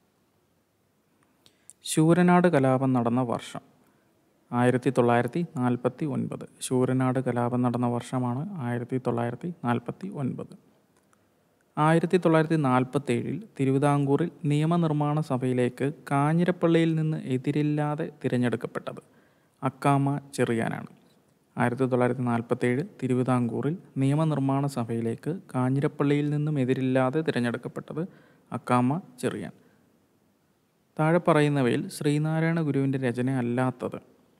ശൂരനാട് കലാപം നടന്ന വർഷം ആയിരത്തി തൊള്ളായിരത്തി നാൽപ്പത്തി ഒൻപത് ശൂരനാട് കലാപം നടന്ന വർഷമാണ് ആയിരത്തി തൊള്ളായിരത്തി നാൽപ്പത്തി ഒൻപത് ആയിരത്തി തൊള്ളായിരത്തി നാൽപ്പത്തേഴിൽ തിരുവിതാംകൂറിൽ നിയമനിർമ്മാണ സഭയിലേക്ക് കാഞ്ഞിരപ്പള്ളിയിൽ നിന്ന് എതിരില്ലാതെ തിരഞ്ഞെടുക്കപ്പെട്ടത് അക്കാമ ചെറിയാനാണ് ആയിരത്തി തൊള്ളായിരത്തി നാൽപ്പത്തേഴ് തിരുവിതാംകൂറിൽ നിയമനിർമ്മാണ സഭയിലേക്ക് കാഞ്ഞിരപ്പള്ളിയിൽ നിന്നും എതിരില്ലാതെ തിരഞ്ഞെടുക്കപ്പെട്ടത് അക്കാമ ചെറിയാൻ താഴെ പറയുന്നവയിൽ ശ്രീനാരായണ ഗുരുവിൻ്റെ രചന അല്ലാത്തത്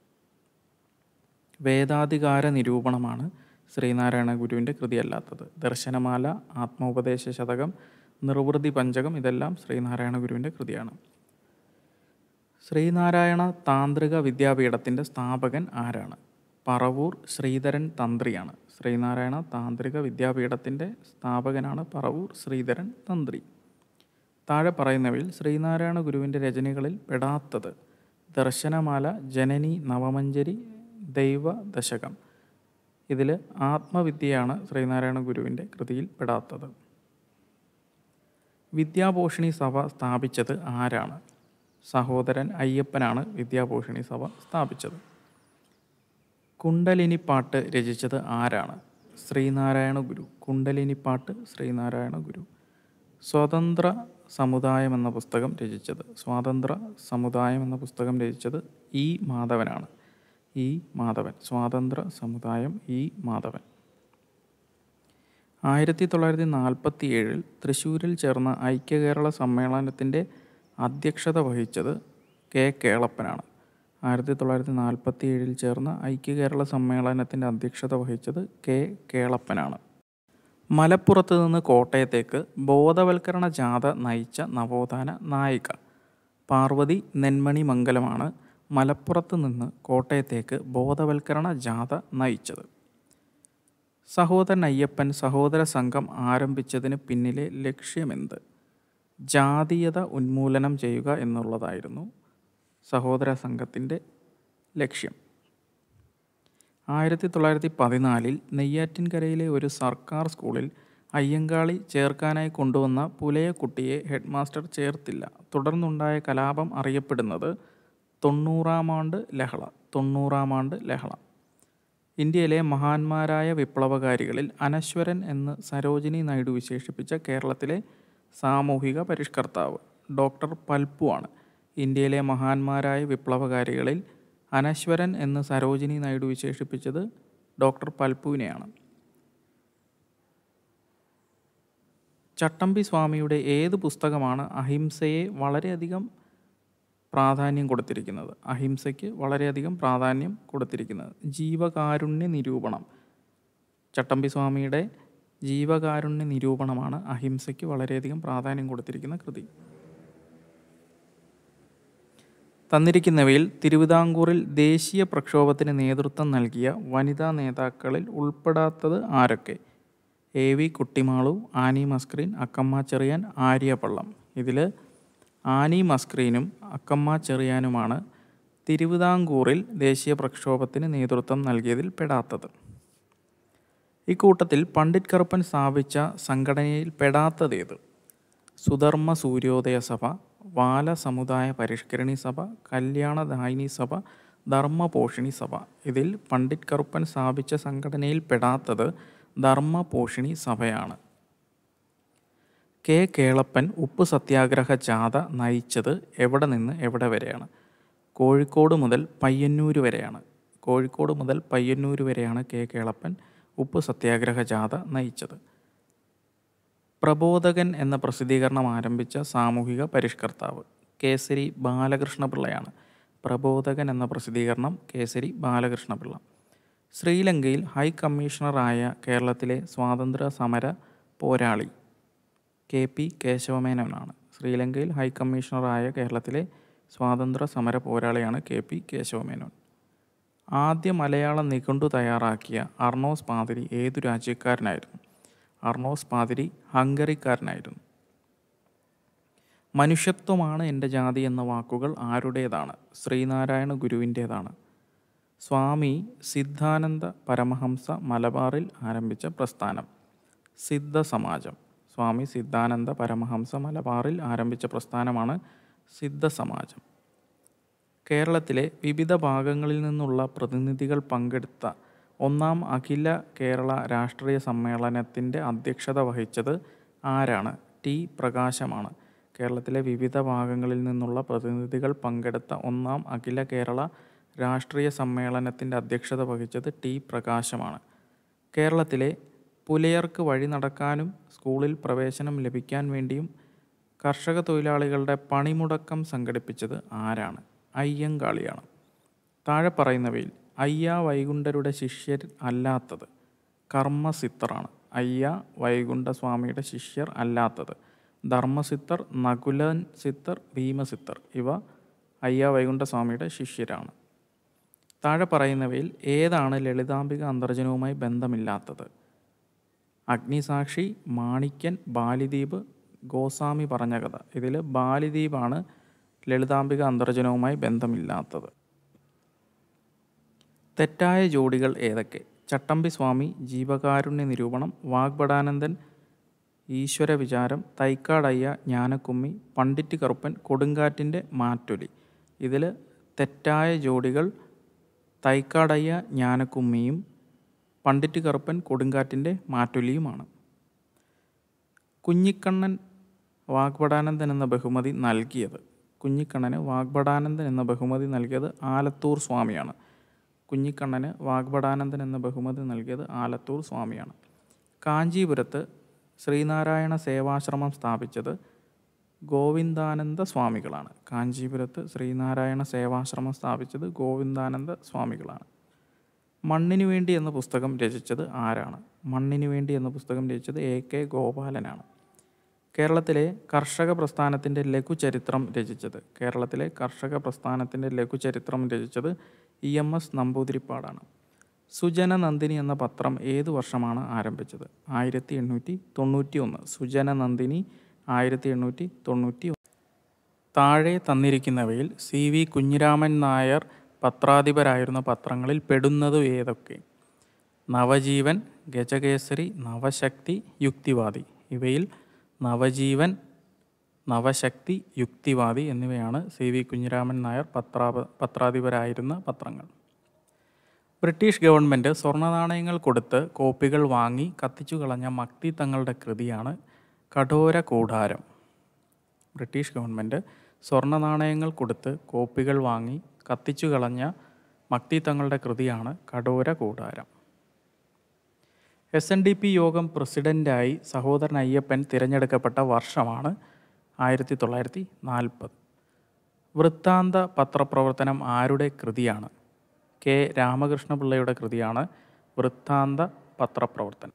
വേദാധികാര നിരൂപണമാണ് ശ്രീനാരായണ ഗുരുവിൻ്റെ കൃതിയല്ലാത്തത് ദർശനമാല ആത്മോപദേശ ശതകം നിർവൃതി പഞ്ചകം ഇതെല്ലാം ശ്രീനാരായണ ഗുരുവിൻ്റെ കൃതിയാണ് ശ്രീനാരായണ താന്ത്രിക വിദ്യാപീഠത്തിൻ്റെ സ്ഥാപകൻ ആരാണ് പറവൂർ ശ്രീധരൻ തന്ത്രിയാണ് ശ്രീനാരായണ താന്ത്രിക വിദ്യാപീഠത്തിൻ്റെ സ്ഥാപകനാണ് പറവൂർ ശ്രീധരൻ തന്ത്രി താഴെ പറയുന്നവയിൽ ശ്രീനാരായണ ഗുരുവിൻ്റെ രചനകളിൽ പെടാത്തത് ദർശനമാല ജനനി നവമഞ്ജരി ദൈവ ദശകം ഇതിൽ ആത്മവിദ്യയാണ് ശ്രീനാരായണ ഗുരുവിൻ്റെ കൃതിയിൽ പെടാത്തത് വിദ്യാപോഷിണി സഭ സ്ഥാപിച്ചത് ആരാണ് സഹോദരൻ അയ്യപ്പനാണ് വിദ്യാപോഷിണി സഭ സ്ഥാപിച്ചത് കുണ്ടലിനിപ്പാട്ട് രചിച്ചത് ആരാണ് ശ്രീനാരായണ ഗുരു കുണ്ടലിനിപ്പാട്ട് ശ്രീനാരായണ ഗുരു സ്വതന്ത്ര സമുദായം എന്ന പുസ്തകം രചിച്ചത് സ്വാതന്ത്ര്യ സമുദായം എന്ന പുസ്തകം രചിച്ചത് ഇ മാധവനാണ് ഇ മാധവൻ സ്വാതന്ത്ര്യ സമുദായം ഇ മാധവൻ ആയിരത്തി തൊള്ളായിരത്തി നാൽപ്പത്തി ഏഴിൽ തൃശ്ശൂരിൽ ചേർന്ന ഐക്യകേരള സമ്മേളനത്തിൻ്റെ അധ്യക്ഷത വഹിച്ചത് കെ കേളപ്പനാണ് ആയിരത്തി തൊള്ളായിരത്തി നാൽപ്പത്തി ഏഴിൽ ചേർന്ന ഐക്യകേരള സമ്മേളനത്തിൻ്റെ അധ്യക്ഷത വഹിച്ചത് കെ കേളപ്പനാണ് മലപ്പുറത്ത് നിന്ന് കോട്ടയത്തേക്ക് ബോധവൽക്കരണ ജാഥ നയിച്ച നവോത്ഥാന നായിക പാർവതി നെന്മണി മംഗലമാണ് മലപ്പുറത്ത് നിന്ന് കോട്ടയത്തേക്ക് ബോധവൽക്കരണ ജാഥ നയിച്ചത് സഹോദരൻ അയ്യപ്പൻ സഹോദര സംഘം ആരംഭിച്ചതിന് പിന്നിലെ ലക്ഷ്യമെന്ത് ജാതീയത ഉന്മൂലനം ചെയ്യുക എന്നുള്ളതായിരുന്നു സഹോദര സംഘത്തിൻ്റെ ലക്ഷ്യം ആയിരത്തി തൊള്ളായിരത്തി പതിനാലിൽ നെയ്യാറ്റിൻകരയിലെ ഒരു സർക്കാർ സ്കൂളിൽ അയ്യങ്കാളി ചേർക്കാനായി കൊണ്ടുവന്ന പുലയക്കുട്ടിയെ ഹെഡ് മാസ്റ്റർ ചേർത്തില്ല തുടർന്നുണ്ടായ കലാപം അറിയപ്പെടുന്നത് തൊണ്ണൂറാം ആണ്ട് ലഹള തൊണ്ണൂറാം ആണ്ട് ലഹള ഇന്ത്യയിലെ മഹാന്മാരായ വിപ്ലവകാരികളിൽ അനശ്വരൻ എന്ന് സരോജിനി നായിഡു വിശേഷിപ്പിച്ച കേരളത്തിലെ സാമൂഹിക പരിഷ്കർത്താവ് ഡോക്ടർ പൽപ്പു ആണ് ഇന്ത്യയിലെ മഹാന്മാരായ വിപ്ലവകാരികളിൽ അനശ്വരൻ എന്ന് സരോജിനി നായിഡു വിശേഷിപ്പിച്ചത് ഡോക്ടർ പൽപുവിനെയാണ് ചട്ടമ്പി സ്വാമിയുടെ ഏത് പുസ്തകമാണ് അഹിംസയെ വളരെയധികം പ്രാധാന്യം കൊടുത്തിരിക്കുന്നത് അഹിംസയ്ക്ക് വളരെയധികം പ്രാധാന്യം കൊടുത്തിരിക്കുന്നത് ജീവകാരുണ്യ നിരൂപണം ചട്ടമ്പി സ്വാമിയുടെ ജീവകാരുണ്യ നിരൂപണമാണ് അഹിംസയ്ക്ക് വളരെയധികം പ്രാധാന്യം കൊടുത്തിരിക്കുന്ന കൃതി തന്നിരിക്കുന്നവയിൽ തിരുവിതാംകൂറിൽ ദേശീയ പ്രക്ഷോഭത്തിന് നേതൃത്വം നൽകിയ വനിതാ നേതാക്കളിൽ ഉൾപ്പെടാത്തത് ആരൊക്കെ A V Kuttimalu Annie Mascarene Akkamma Cherian Arya Pallam ഇതിൽ ആനി മസ്ക്രീനും അക്കമ്മ ചെറിയാനുമാണ് തിരുവിതാംകൂറിൽ ദേശീയ പ്രക്ഷോഭത്തിന് നേതൃത്വം നൽകിയതിൽ പെടാത്തത് ഇക്കൂട്ടത്തിൽ പണ്ഡിറ്റ് കറുപ്പൻ സ്ഥാപിച്ച സംഘടനയിൽ പെടാത്തതേത് സുധർമ്മ സൂര്യോദയ സഭ വാല സമുദായ പരിഷ്കരണി സഭ കല്യാണദായിനി സഭ ധർമ്മപോഷിണി സഭ ഇതിൽ പണ്ഡിറ്റ് കറുപ്പൻ സ്ഥാപിച്ച സംഘടനയിൽ പെടാത്തത് ധർമ്മപോഷിണി സഭയാണ് കെ കേളപ്പൻ ഉപ്പ് സത്യാഗ്രഹ ജാഥ നയിച്ചത് എവിടെ നിന്ന് എവിടെ വരെയാണ് കോഴിക്കോട് മുതൽ പയ്യന്നൂർ വരെയാണ് കോഴിക്കോട് മുതൽ പയ്യന്നൂർ വരെയാണ് കെ കേളപ്പൻ ഉപ്പ് സത്യാഗ്രഹ ജാഥ നയിച്ചത് പ്രബോധകൻ എന്ന പ്രസിദ്ധീകരണം ആരംഭിച്ച സാമൂഹിക പരിഷ്കർത്താവ് കേസരി ബാലകൃഷ്ണപിള്ളയാണ് പ്രബോധകൻ എന്ന പ്രസിദ്ധീകരണം കേസരി ബാലകൃഷ്ണപിള്ള ശ്രീലങ്കയിൽ ഹൈ കമ്മീഷണറായ കേരളത്തിലെ സ്വാതന്ത്ര്യ സമര പോരാളി കെ പി കേശവമേനോനാണ് ശ്രീലങ്കയിൽ ഹൈ കമ്മീഷണറായ കേരളത്തിലെ സ്വാതന്ത്ര്യ സമര പോരാളിയാണ് കെ പി കേശവമേനോൻ ആദ്യ മലയാള നിഘണ്ടു തയ്യാറാക്കിയ അർണോസ് പാതിരി ഏതു രാജ്യക്കാരനായിരുന്നു അർണോസ് പാതിരി ഹംഗറിക്കാരനായിരുന്നു മനുഷ്യത്വമാണ് എൻ്റെ ജാതി എന്ന വാക്കുകൾ ആരുടേതാണ് ശ്രീനാരായണ ഗുരുവിൻ്റേതാണ് സ്വാമി സിദ്ധാനന്ദ പരമഹംസ മലബാറിൽ ആരംഭിച്ച പ്രസ്ഥാനം സിദ്ധ സമാജം സ്വാമി സിദ്ധാനന്ദ പരമഹംസ മലബാറിൽ ആരംഭിച്ച പ്രസ്ഥാനമാണ് സിദ്ധ സമാജം കേരളത്തിലെ വിവിധ ഭാഗങ്ങളിൽ നിന്നുള്ള പ്രതിനിധികൾ പങ്കെടുത്ത ഒന്നാം അഖില കേരള രാഷ്ട്രീയ സമ്മേളനത്തിൻ്റെ അധ്യക്ഷത വഹിച്ചത് ആരാണ് ടി പ്രകാശമാണ് കേരളത്തിലെ വിവിധ ഭാഗങ്ങളിൽ നിന്നുള്ള പ്രതിനിധികൾ പങ്കെടുത്ത ഒന്നാം അഖില കേരള രാഷ്ട്രീയ സമ്മേളനത്തിൻ്റെ അധ്യക്ഷത വഹിച്ചത് ടി പ്രകാശമാണ് കേരളത്തിലെ പുലയർക്ക് വഴി നടക്കാനും സ്കൂളിൽ പ്രവേശനം ലഭിക്കാൻ വേണ്ടിയും കർഷക തൊഴിലാളികളുടെ പണിമുടക്കം സംഘടിപ്പിച്ചത് ആരാണ് അയ്യങ്കാളിയാണ് താഴെ പറയുന്നവയിൽ അയ്യ വൈകുണ്ഠരുടെ ശിഷ്യർ അല്ലാത്തത് കർമ്മസിത്തറാണ് അയ്യ വൈകുണ്ഠ സ്വാമിയുടെ ശിഷ്യർ അല്ലാത്തത് ധർമ്മസിത്തർ നകുലൻ സിത്തർ ഭീമസിത്തർ ഇവ അയ്യ വൈകുണ്ഠ സ്വാമിയുടെ ശിഷ്യരാണ് താഴെ പറയുന്നവയിൽ ഏതാണ് ലളിതാംബിക അന്തർജനവുമായി ബന്ധമില്ലാത്തത് അഗ്നിസാക്ഷി മാണിക്യൻ ബാലിദ്വീപ് ഗോസ്വാമി പറഞ്ഞ കഥ ഇതിൽ ബാലിദ്വീപാണ് ലളിതാംബിക അന്തർജനവുമായി ബന്ധമില്ലാത്തത് തെറ്റായ ജോഡികൾ ഏതൊക്കെ ചട്ടമ്പി സ്വാമി ജീവകാരുണ്യ നിരൂപണം വാഗ്ഭടാനന്ദൻ ഈശ്വര വിചാരം തൈക്കാടയ്യ ജ്ഞാനക്കുമ്മി പണ്ഡിറ്റ് കറുപ്പൻ കൊടുങ്കാറ്റിൻ്റെ മാറ്റൊലി ഇതിൽ തെറ്റായ ജോഡികൾ തൈക്കാടയ്യ ജ്ഞാനക്കുമ്മിയും പണ്ഡിറ്റ് കറുപ്പൻ കൊടുങ്കാറ്റിൻ്റെ മാറ്റൊലിയുമാണ് കുഞ്ഞിക്കണ്ണൻ വാഗ്ഭടാനന്ദൻ എന്ന ബഹുമതി നൽകിയത് കുഞ്ഞിക്കണ്ണന് വാഗ്ഭടാനന്ദൻ എന്ന ബഹുമതി നൽകിയത് ആലത്തൂർ സ്വാമിയാണ് കുഞ്ഞിക്കണ്ണന് വാഗ്ഭടാനന്ദൻ എന്ന ബഹുമതി നൽകിയത് ആലത്തൂർ സ്വാമിയാണ് കാഞ്ചീപുരത്ത് ശ്രീനാരായണ സേവാശ്രമം സ്ഥാപിച്ചത് ഗോവിന്ദാനന്ദ സ്വാമികളാണ് കാഞ്ചീപുരത്ത് ശ്രീനാരായണ സേവാശ്രമം സ്ഥാപിച്ചത് ഗോവിന്ദാനന്ദ സ്വാമികളാണ് മണ്ണിനു വേണ്ടി എന്ന പുസ്തകം രചിച്ചത് ആരാണ് മണ്ണിനു വേണ്ടി എന്ന പുസ്തകം രചിച്ചത് എ കെ ഗോപാലനാണ് കേരളത്തിലെ കർഷക പ്രസ്ഥാനത്തിൻ്റെ ലഘുചരിത്രം രചിച്ചത് കേരളത്തിലെ കർഷക പ്രസ്ഥാനത്തിൻ്റെ ലഘുചരിത്രം രചിച്ചത് ഇ എം എസ് നമ്പൂതിരിപ്പാടാണ് സുജന നന്ദിനി എന്ന പത്രം ഏതു വർഷമാണ് ആരംഭിച്ചത് ആയിരത്തി എണ്ണൂറ്റി തൊണ്ണൂറ്റി ഒന്ന് സുജന നന്ദിനി ആയിരത്തി എണ്ണൂറ്റി തൊണ്ണൂറ്റി ഒന്ന് താഴെ തന്നിരിക്കുന്നവയിൽ സി വി കുഞ്ഞിരാമൻ നായർ പത്രാധിപരായിരുന്ന പത്രങ്ങളിൽ പെടുന്നത് ഏതൊക്കെ നവജീവൻ ഗജകേസരി നവശക്തി യുക്തിവാദി ഇവയിൽ നവജീവൻ നവശക്തി യുക്തിവാദി എന്നിവയാണ് സി വി കുഞ്ഞിരാമൻ നായർ പത്രാ പത്രാധിപരായിരുന്ന പത്രങ്ങൾ ബ്രിട്ടീഷ് ഗവൺമെൻറ് സ്വർണ്ണ നാണയങ്ങൾ കൊടുത്ത് കോപ്പികൾ വാങ്ങി കത്തിച്ചു കളഞ്ഞ മക്തി തങ്ങളുടെ കൃതിയാണ് കഠോര കൂടാരം ബ്രിട്ടീഷ് ഗവൺമെൻറ് സ്വർണ്ണ നാണയങ്ങൾ കൊടുത്ത് കോപ്പികൾ വാങ്ങി കത്തിച്ചു കളഞ്ഞ മക്തി തങ്ങളുടെ കൃതിയാണ് കഠോര കൂടാരം എസ് എൻ ഡി പി യോഗം പ്രസിഡൻ്റായി സഹോദരൻ അയ്യപ്പൻ തിരഞ്ഞെടുക്കപ്പെട്ട വർഷമാണ് ആയിരത്തി തൊള്ളായിരത്തി നാൽപ്പത് വൃത്താന്ത പത്രപ്രവർത്തനം ആരുടെ കൃതിയാണ് കെ രാമകൃഷ്ണപിള്ളയുടെ കൃതിയാണ് വൃത്താന്ത പത്രപ്രവർത്തനം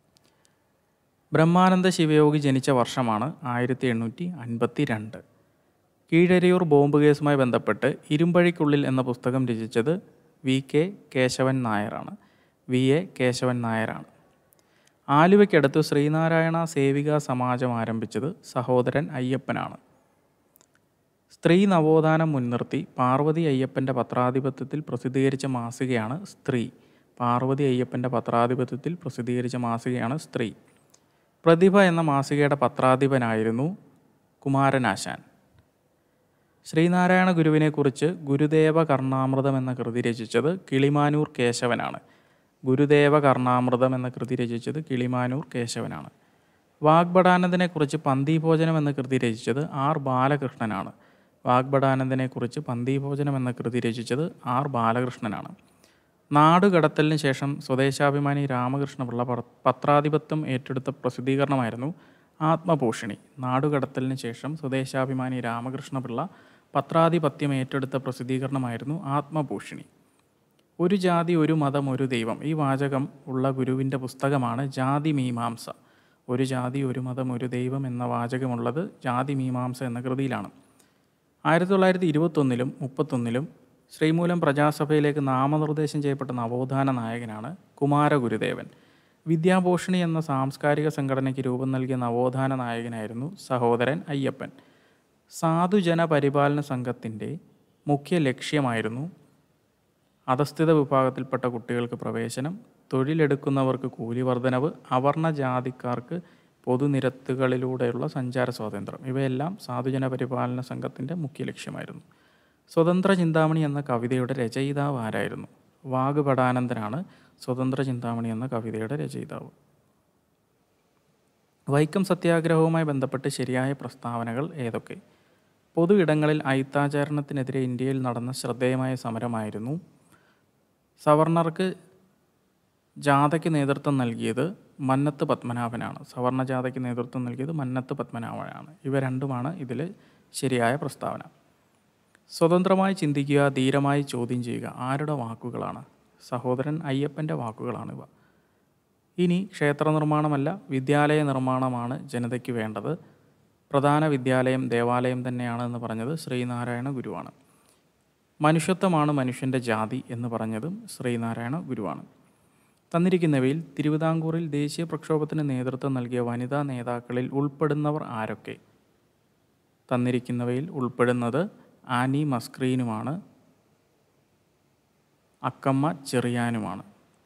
ബ്രഹ്മാനന്ദ ശിവയോഗി ജനിച്ച വർഷമാണ് ആയിരത്തി എണ്ണൂറ്റി അൻപത്തി രണ്ട് കീഴരിയൂർ ബോംബ് കേസുമായി ബന്ധപ്പെട്ട് ഇരുമ്പഴിക്കുള്ളിൽ എന്ന പുസ്തകം രചിച്ചത് വി കെ കേശവൻ നായരാണ് വി എ കേശവൻ നായരാണ് ആലുവയ്ക്കടുത്ത് ശ്രീനാരായണ സേവിക സമാജം ആരംഭിച്ചത് സഹോദരൻ അയ്യപ്പനാണ് സ്ത്രീ നവോത്ഥാനം മുൻനിർത്തി പാർവതി അയ്യപ്പൻ്റെ പത്രാധിപത്യത്തിൽ പ്രസിദ്ധീകരിച്ച മാസികയാണ് സ്ത്രീ പാർവതി അയ്യപ്പൻ്റെ പത്രാധിപത്യത്തിൽ പ്രസിദ്ധീകരിച്ച മാസികയാണ് സ്ത്രീ പ്രതിഭ എന്ന മാസികയുടെ പത്രാധിപനായിരുന്നു കുമാരനാശാൻ ശ്രീനാരായണ ഗുരുവിനെക്കുറിച്ച് ഗുരുദേവ കർണാമൃതം എന്ന കൃതി രചിച്ചത് കിളിമാനൂർ കേശവനാണ് ഗുരുദേവ കർണാമൃതം എന്ന കൃതി രചിച്ചത് കിളിമാനൂർ കേശവനാണ് വാഗ്ഭടാനന്ദനെക്കുറിച്ച് പന്തിഭോജനം എന്ന കൃതി രചിച്ചത് ആർ ബാലകൃഷ്ണനാണ് വാഗ്ഭടാനന്ദനെക്കുറിച്ച് പന്തിഭോജനം എന്ന കൃതി രചിച്ചത് ആർ ബാലകൃഷ്ണനാണ് നാടുകടത്തലിന് ശേഷം സ്വദേശാഭിമാനി രാമകൃഷ്ണപിള്ള പർ- പത്രാധിപത്യം ഏറ്റെടുത്ത പ്രസിദ്ധീകരണമായിരുന്നു ആത്മപോഷിണി നാടുകടത്തലിന് ശേഷം സ്വദേശാഭിമാനി രാമകൃഷ്ണപിള്ള പത്രാധിപത്യം ഏറ്റെടുത്ത പ്രസിദ്ധീകരണമായിരുന്നു ആത്മപോഷിണി ഒരു ജാതി ഒരു മതം ഒരു ദൈവം ഈ വാചകം ഉള്ള ഗുരുവിൻ്റെ പുസ്തകമാണ് ജാതി മീമാംസ ഒരു ജാതി ഒരു മതം ഒരു ദൈവം എന്ന വാചകമുള്ളത് ജാതി മീമാംസ എന്ന കൃതിയിലാണ് ആയിരത്തി തൊള്ളായിരത്തി ഇരുപത്തൊന്നിലും മുപ്പത്തൊന്നിലും ശ്രീമൂലം പ്രജാസഭയിലേക്ക് നാമനിർദ്ദേശം ചെയ്യപ്പെട്ട നവോത്ഥാന നായകനാണ് കുമാരഗുരുദേവൻ വിദ്യാഭൂഷണി എന്ന സാംസ്കാരിക സംഘടനയ്ക്ക് രൂപം നൽകിയ നവോത്ഥാന നായകനായിരുന്നു സഹോദരൻ അയ്യപ്പൻ സാധുജന പരിപാലന സംഘത്തിൻ്റെ മുഖ്യ ലക്ഷ്യമായിരുന്നു അധസ്ഥിത വിഭാഗത്തിൽപ്പെട്ട കുട്ടികൾക്ക് പ്രവേശനം തൊഴിലെടുക്കുന്നവർക്ക് കൂലി വർധനവ് അവർണ ജാതിക്കാർക്ക് പൊതുനിരത്തുകളിലൂടെയുള്ള സഞ്ചാര സ്വാതന്ത്ര്യം ഇവയെല്ലാം സാധുജന പരിപാലന സംഘത്തിൻ്റെ മുഖ്യ ലക്ഷ്യമായിരുന്നു സ്വതന്ത്ര ചിന്താമണി എന്ന കവിതയുടെ രചയിതാവ് ആരായിരുന്നു വാഗ്ഭടാനന്ദനാണ് സ്വതന്ത്ര ചിന്താമണി എന്ന കവിതയുടെ രചയിതാവ് വൈക്കം സത്യാഗ്രഹവുമായി ബന്ധപ്പെട്ട് ശരിയായ പ്രസ്താവനകൾ ഏതൊക്കെ പൊതു ഇടങ്ങളിൽ അയിത്താചരണത്തിനെതിരെ ഇന്ത്യയിൽ നടന്ന ശ്രദ്ധേയമായ സമരമായിരുന്നു സവർണർക്ക് ജാഥയ്ക്ക് നേതൃത്വം നൽകിയത് മന്നത്ത് പത്മനാഭനാണ് സവർണ ജാഥയ്ക്ക് നേതൃത്വം നൽകിയത് മന്നത്ത് പത്മനാഭനാണ് ഇവ രണ്ടുമാണ് ഇതിൽ ശരിയായ പ്രസ്താവന സ്വതന്ത്രമായി ചിന്തിക്കുക ധീരമായി ചോദ്യം ചെയ്യുക ആരുടെ വാക്കുകളാണ് സഹോദരൻ അയ്യപ്പൻ്റെ വാക്കുകളാണ് ഇവ ഇനി ക്ഷേത്ര നിർമ്മാണമല്ല വിദ്യാലയ നിർമ്മാണമാണ് ജനതയ്ക്ക് വേണ്ടത് പ്രധാന വിദ്യാലയം ദേവാലയം തന്നെയാണ് എന്ന് പറഞ്ഞത് ശ്രീനാരായണ ഗുരുവാണ് മനുഷ്യത്വമാണ് മനുഷ്യൻ്റെ ജാതി എന്ന് പറഞ്ഞതും ശ്രീനാരായണ ഗുരുവാണ് തന്നിരിക്കുന്നവയിൽ തിരുവിതാംകൂറിൽ ദേശീയ പ്രക്ഷോഭത്തിന് നേതൃത്വം നൽകിയ വനിതാ നേതാക്കളിൽ ഉൾപ്പെടുന്നവർ ആരൊക്കെ തന്നിരിക്കുന്നവയിൽ ഉൾപ്പെടുന്നത് ആനി മസ്ക്രീനുമാണ് അക്കമ്മ ചെറിയാനുമാണ്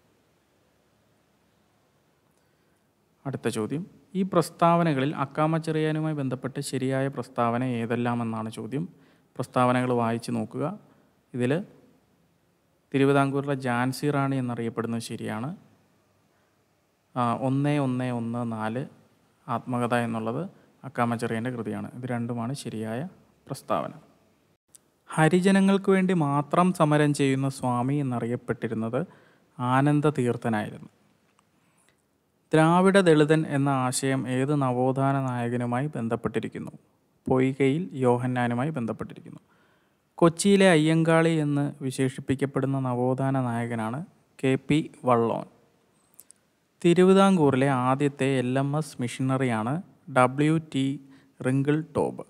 അടുത്ത ചോദ്യം ഈ പ്രസ്താവനകളിൽ അക്കാമ ചെറിയാനുമായി ബന്ധപ്പെട്ട് ശരിയായ പ്രസ്താവന ഏതെല്ലാമെന്നാണ് ചോദ്യം പ്രസ്താവനകൾ വായിച്ച് നോക്കുക ഇതിൽ തിരുവിതാംകൂറിലെ ജാൻസി റാണി എന്നറിയപ്പെടുന്നത് ശരിയാണ് ആ, ഒന്ന് ഒന്ന് ഒന്ന് നാല് ആത്മകഥ എന്നുള്ളത് അക്കാമ ചെറിയൻ്റെ കൃതിയാണ് ഇത് രണ്ടുമാണ് ശരിയായ പ്രസ്താവന ഹരിജനങ്ങൾക്ക് വേണ്ടി മാത്രം സമരം ചെയ്യുന്ന സ്വാമി എന്നറിയപ്പെട്ടിരുന്നത് ആനന്ദ തീർത്ഥനായിരുന്നു ദ്രാവിഡ ദളിതൻ എന്ന ആശയം ഏത് നവോത്ഥാന നായകനുമായി ബന്ധപ്പെട്ടിരിക്കുന്നു പൊയ്കയിൽ യോഹന്നാനുമായി ബന്ധപ്പെട്ടിരിക്കുന്നു കൊച്ചിയിലെ അയ്യങ്കാളി എന്ന് വിശേഷിപ്പിക്കപ്പെടുന്ന നവോത്ഥാന നായകനാണ് കെ പി വള്ളോൻ തിരുവിതാംകൂറിലെ ആദ്യത്തെ എൽ എം എസ് മിഷണറിയാണ് ഡബ്ല്യു ടി റിങ്കിൾ ടോബ്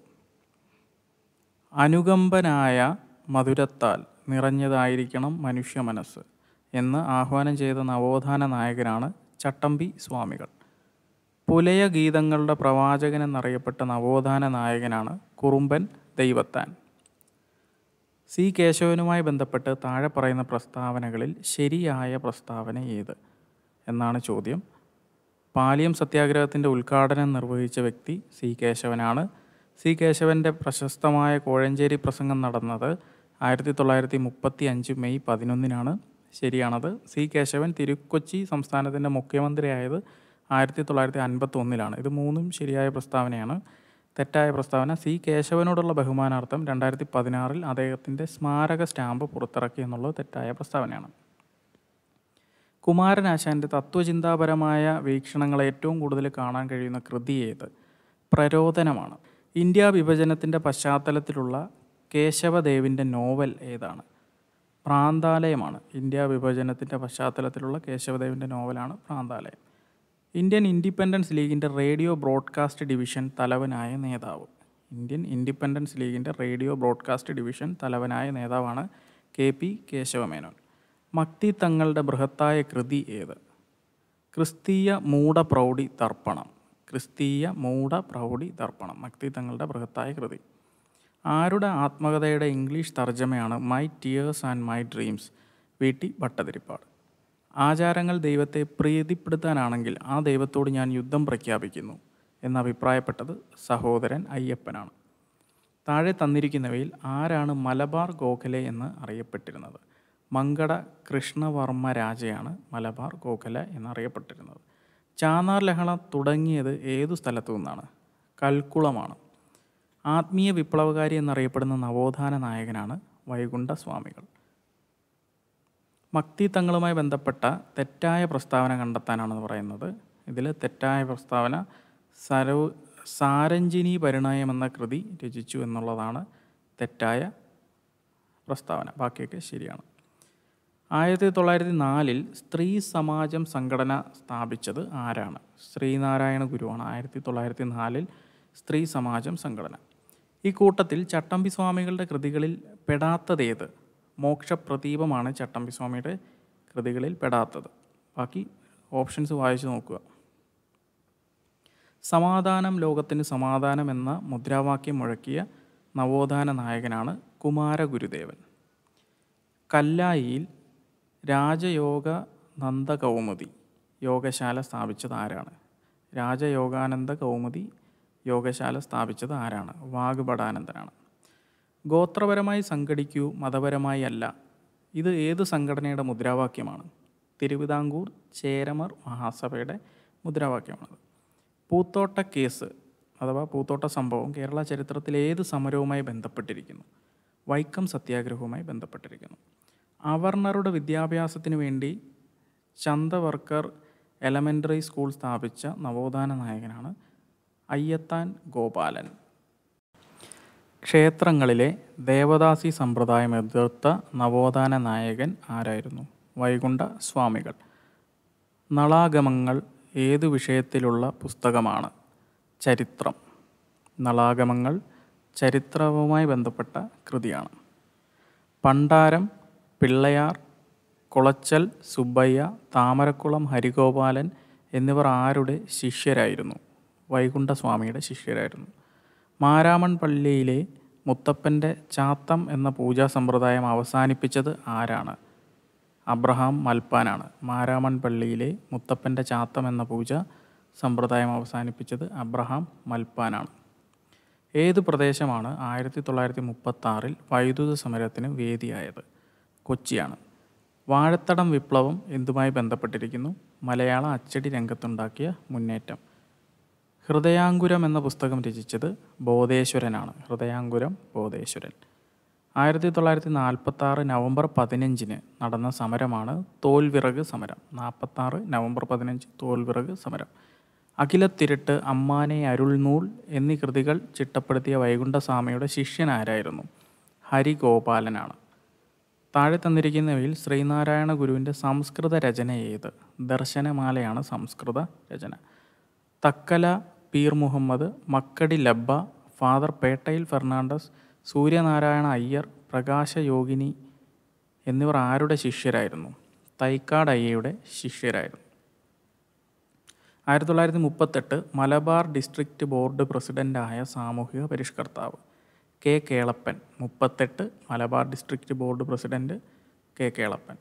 അനുകമ്പനായ മധുരത്താൽ നിറഞ്ഞതായിരിക്കണം മനുഷ്യ മനസ്സ് എന്ന് ആഹ്വാനം ചെയ്ത നവോത്ഥാന നായകനാണ് ചട്ടമ്പി സ്വാമികൾ പുലയ ഗീതങ്ങളുടെ പ്രവാചകൻ എന്നറിയപ്പെട്ട നവോത്ഥാന നായകനാണ് കുറുമ്പൻ ദൈവത്താൻ സി കേശവനുമായി ബന്ധപ്പെട്ട് താഴെ പറയുന്ന പ്രസ്താവനകളിൽ ശരിയായ പ്രസ്താവന ഏത് എന്നാണ് ചോദ്യം പാലിയം സത്യാഗ്രഹത്തിൻ്റെ ഉദ്ഘാടനം നിർവഹിച്ച വ്യക്തി സി കേശവനാണ് സി കേശവൻ്റെ പ്രശസ്തമായ കോഴഞ്ചേരി പ്രസംഗം നടന്നത് ആയിരത്തി തൊള്ളായിരത്തി മുപ്പത്തി അഞ്ച് മെയ് പതിനൊന്നിനാണ് ശരിയാണത് സി കേശവൻ തിരുക്കൊച്ചി സംസ്ഥാനത്തിൻ്റെ മുഖ്യമന്ത്രിയായത് ആയിരത്തി തൊള്ളായിരത്തി അൻപത്തി ഒന്നിലാണ് ഇത് മൂന്നും ശരിയായ പ്രസ്താവനയാണ് തെറ്റായ പ്രസ്താവന സി കേശവനോടുള്ള ബഹുമാനാർത്ഥം രണ്ടായിരത്തി പതിനാറിൽ അദ്ദേഹത്തിൻ്റെ സ്മാരക സ്റ്റാമ്പ് പുറത്തിറക്കി എന്നുള്ളത് തെറ്റായ പ്രസ്താവനയാണ് കുമാരനാശാൻ്റെ തത്വചിന്താപരമായ വീക്ഷണങ്ങൾ ഏറ്റവും കൂടുതൽ കാണാൻ കഴിയുന്ന കൃതി ഏത് പ്രരോദനമാണ് ഇന്ത്യ വിഭജനത്തിൻ്റെ പശ്ചാത്തലത്തിലുള്ള കേശവദേവിൻ്റെ നോവൽ ഏതാണ് പ്രാന്താലയമാണ് ഇന്ത്യ വിഭജനത്തിൻ്റെ പശ്ചാത്തലത്തിലുള്ള കേശവദേവിൻ്റെ നോവലാണ് പ്രാന്താലയം ഇന്ത്യൻ ഇൻഡിപെൻഡൻസ് ലീഗിൻ്റെ റേഡിയോ ബ്രോഡ്കാസ്റ്റ് ഡിവിഷൻ തലവനായ നേതാവ് ഇന്ത്യൻ ഇൻഡിപെൻഡൻസ് ലീഗിൻ്റെ റേഡിയോ ബ്രോഡ്കാസ്റ്റ് ഡിവിഷൻ തലവനായ നേതാവാണ് കെ പി കേശവമേനോൻ മക്തി തങ്ങളുടെ ബൃഹത്തായ കൃതി ഏത് ക്രിസ്തീയ മൂഢ പ്രൗഢി തർപ്പണം ക്രിസ്തീയ മൂഢ പ്രൗഢി തർപ്പണം മക്തി തങ്ങളുടെ ബൃഹത്തായ കൃതി ആരുടെ ആത്മകഥയുടെ ഇംഗ്ലീഷ് തർജ്ജമയാണ് my tears and my dreams V T Bhattathiripad ആചാരങ്ങൾ ദൈവത്തെ പ്രീതിപ്പെടുത്താനാണെങ്കിൽ ആ ദൈവത്തോട് ഞാൻ യുദ്ധം പ്രഖ്യാപിക്കുന്നു എന്ന് അഭിപ്രായപ്പെട്ടത് സഹോദരൻ അയ്യപ്പനാണ് താഴെ തന്നിരിക്കുന്നവയിൽ ആരാണ് മലബാർ ഗോഖലെ എന്ന് അറിയപ്പെട്ടിരുന്നത് മങ്കട കൃഷ്ണവർമ്മ രാജയാണ് മലബാർ ഗോഖല എന്നറിയപ്പെട്ടിരുന്നത് ചാന്നാർ ലഹള തുടങ്ങിയത് ഏതു സ്ഥലത്തു നിന്നാണ് കൽക്കുളമാണ് ആത്മീയ വിപ്ലവകാരി എന്നറിയപ്പെടുന്ന നവോത്ഥാന നായകനാണ് വൈകുണ്ഠ സ്വാമികൾ മക്തി തങ്ങളുമായി ബന്ധപ്പെട്ട തെറ്റായ പ്രസ്താവന കണ്ടെത്താനാണെന്ന് പറയുന്നത് ഇതിൽ തെറ്റായ പ്രസ്താവന സരോ സാരഞ്ജിനി പരിണയം എന്ന കൃതി രചിച്ചു എന്നുള്ളതാണ് തെറ്റായ പ്രസ്താവന ബാക്കിയൊക്കെ ശരിയാണ് ആയിരത്തി തൊള്ളായിരത്തി നാലിൽ സ്ത്രീ സമാജം സംഘടന സ്ഥാപിച്ചത് ആരാണ് ശ്രീനാരായണ ഗുരുവാണ് ആയിരത്തി തൊള്ളായിരത്തി നാലിൽ സ്ത്രീ സമാജം സംഘടന ഈ കൂട്ടത്തിൽ ചട്ടമ്പി സ്വാമികളുടെ കൃതികളിൽ പെടാത്തതേത് മോക്ഷപ്രദീപമാണ് ചട്ടമ്പി സ്വാമിയുടെ കൃതികളിൽ പെടാത്തത് ബാക്കി ഓപ്ഷൻസ് വായിച്ചു നോക്കുക സമാധാനം ലോകത്തിന് സമാധാനം എന്ന മുദ്രാവാക്യം മുഴക്കിയ നവോത്ഥാന നായകനാണ് കുമാരഗുരുദേവൻ കല്ലായിയിൽ രാജയോഗ നന്ദ കൗമുദി യോഗശാല സ്ഥാപിച്ചത് ആരാണ് രാജയോഗാനന്ദ കൗമുദി യോഗശാല സ്ഥാപിച്ചത് ആരാണ് വാഗ്ഭടാനന്ദനാണ് ഗോത്രപരമായി സംഘടിക്കൂ മതപരമായി അല്ല ഇത് ഏത് സംഘടനയുടെ മുദ്രാവാക്യമാണ് തിരുവിതാംകൂർ ചേരമർ മഹാസഭയുടെ മുദ്രാവാക്യമാണത് പൂത്തോട്ട കേസ് അഥവാ പൂത്തോട്ട സംഭവം കേരള ചരിത്രത്തിലെ ഏത് സമരവുമായി ബന്ധപ്പെട്ടിരിക്കുന്നു വൈക്കം സത്യാഗ്രഹവുമായി ബന്ധപ്പെട്ടിരിക്കുന്നു അവർണറുടെ വിദ്യാഭ്യാസത്തിന് വേണ്ടി ചന്തവർക്കർ എലമെൻ്ററി സ്കൂൾ സ്ഥാപിച്ച നവോത്ഥാന നായകനാണ് അയ്യത്താൻ ഗോപാലൻ ക്ഷേത്രങ്ങളിലെ ദേവദാസി സമ്പ്രദായം എതിർത്ത നവോത്ഥാന നായകൻ ആരായിരുന്നു വൈകുണ്ഠ സ്വാമികൾ നളാഗമങ്ങൾ ഏതു വിഷയത്തിലുള്ള പുസ്തകമാണ് ചരിത്രം നളാഗമങ്ങൾ ചരിത്രവുമായി ബന്ധപ്പെട്ട കൃതിയാണ് പണ്ടാരം പിള്ളയാർ കുളച്ചൽ സുബ്ബയ്യ താമരക്കുളം ഹരിഗോപാലൻ എന്നിവർ ആരുടെ ശിഷ്യരായിരുന്നു വൈകുണ്ഠസ്വാമിയുടെ ശിഷ്യരായിരുന്നു മാരാമൺ പള്ളിയിലെ മുത്തപ്പൻ്റെ ചാത്തം എന്ന പൂജാ സമ്പ്രദായം അവസാനിപ്പിച്ചത് ആരാണ് അബ്രഹാം മൽപ്പാനാണ് മാരാമൺ പള്ളിയിലെ മുത്തപ്പൻ്റെ ചാത്തം എന്ന പൂജ സമ്പ്രദായം അവസാനിപ്പിച്ചത് അബ്രഹാം മൽപ്പാനാണ് ഏത് പ്രദേശമാണ് ആയിരത്തി തൊള്ളായിരത്തി മുപ്പത്തി ആറിൽ വൈദ്യുത സമരത്തിന് വേദിയായത് കൊച്ചിയാണ് വാഴത്തടം വിപ്ലവം എന്തുമായി ബന്ധപ്പെട്ടിരിക്കുന്നു മലയാള അച്ചടി രംഗത്തുണ്ടാക്കിയ മുന്നേറ്റം ഹൃദയാങ്കുരം എന്ന പുസ്തകം രചിച്ചത് ബോധേശ്വരനാണ് ഹൃദയാങ്കുരം ബോധേശ്വരൻ ആയിരത്തി തൊള്ളായിരത്തി നാൽപ്പത്തി ആറ് നവംബർ പതിനഞ്ചിന് നടന്ന സമരമാണ് തോൽവിറക് സമരം നാൽപ്പത്താറ് നവംബർ പതിനഞ്ച് തോൽവിറക് സമരം അഖിലത്തിരുട്ട് അമ്മാനെ അരുൾനൂൽ എന്നീ കൃതികൾ ചിട്ടപ്പെടുത്തിയ വൈകുണ്ഠസ്വാമിയുടെ ശിഷ്യനാരായിരുന്നു ഹരിഗോപാലനാണ് താഴെ തന്നിരിക്കുന്നവയിൽ ശ്രീനാരായണ ഗുരുവിൻ്റെ സംസ്കൃത രചന ഏത് ദർശനമാലയാണ് സംസ്കൃത രചന തക്കല പീർ മുഹമ്മദ് മക്കടി ലബ്ബ ഫാദർ പേട്ടയിൽ ഫെർണാണ്ടസ് സൂര്യനാരായണ അയ്യർ പ്രകാശയോഗിനി എന്നിവർ ആരുടെ ശിഷ്യരായിരുന്നു തൈക്കാട് അയ്യയുടെ ശിഷ്യരായിരുന്നു ആയിരത്തി തൊള്ളായിരത്തി മുപ്പത്തെട്ട് മലബാർ ഡിസ്ട്രിക്റ്റ് ബോർഡ് പ്രസിഡൻ്റായ സാമൂഹിക പരിഷ്കർത്താവ് കെ കേളപ്പൻ മുപ്പത്തെട്ട് Malabar district board president K Kelappan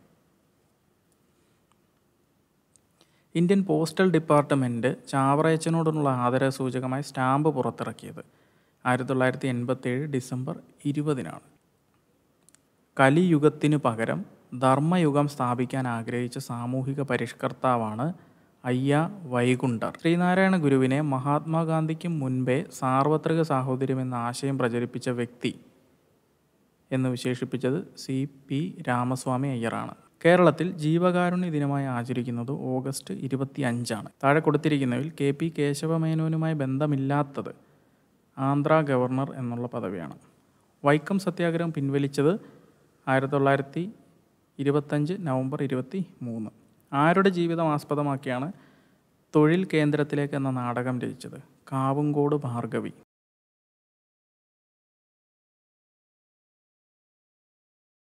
Indian postal department ചാവറയച്ചനോടുള്ള ആദരസൂചകമായി സ്റ്റാമ്പ് പുറത്തിറക്കിയത് ആയിരത്തി തൊള്ളായിരത്തി എൺപത്തേഴ് ഡിസംബർ ഇരുപതിനാണ് കലിയുഗത്തിനു പകരം ധർമ്മയുഗം സ്ഥാപിക്കാൻ ആഗ്രഹിച്ച സാമൂഹിക പരിഷ്കർത്താവാണ് അയ്യ വൈകുണ്ഠർ ശ്രീനാരായണ ഗുരുവിനെ മഹാത്മാഗാന്ധിക്കും മുൻപേ സാർവത്രിക സാഹോദര്യം എന്ന ആശയം പ്രചരിപ്പിച്ച വ്യക്തി എന്ന് വിശേഷിപ്പിച്ചത് സി പി രാമസ്വാമി അയ്യറാണ് കേരളത്തിൽ ജീവകാരുണ്യ ദിനമായി ആചരിക്കുന്നത് ഓഗസ്റ്റ് ഇരുപത്തി അഞ്ചാണ് താഴെ കൊടുത്തിരിക്കുന്നതിൽ കെ പി കേശവമേനോനുമായി ബന്ധമില്ലാത്തത് ആന്ധ്ര ഗവർണർ എന്നുള്ള പദവിയാണ് വൈക്കം സത്യാഗ്രഹം പിൻവലിച്ചത് ആയിരത്തി തൊള്ളായിരത്തി ഇരുപത്തഞ്ച് നവംബർ ഇരുപത്തി മൂന്ന് ആരുടെ ജീവിതം ആസ്പദമാക്കിയാണ് തൊഴിൽ കേന്ദ്രത്തിലേക്ക് എന്ന നാടകം രചിച്ചത് കാവുങ്കോട് ഭാർഗവി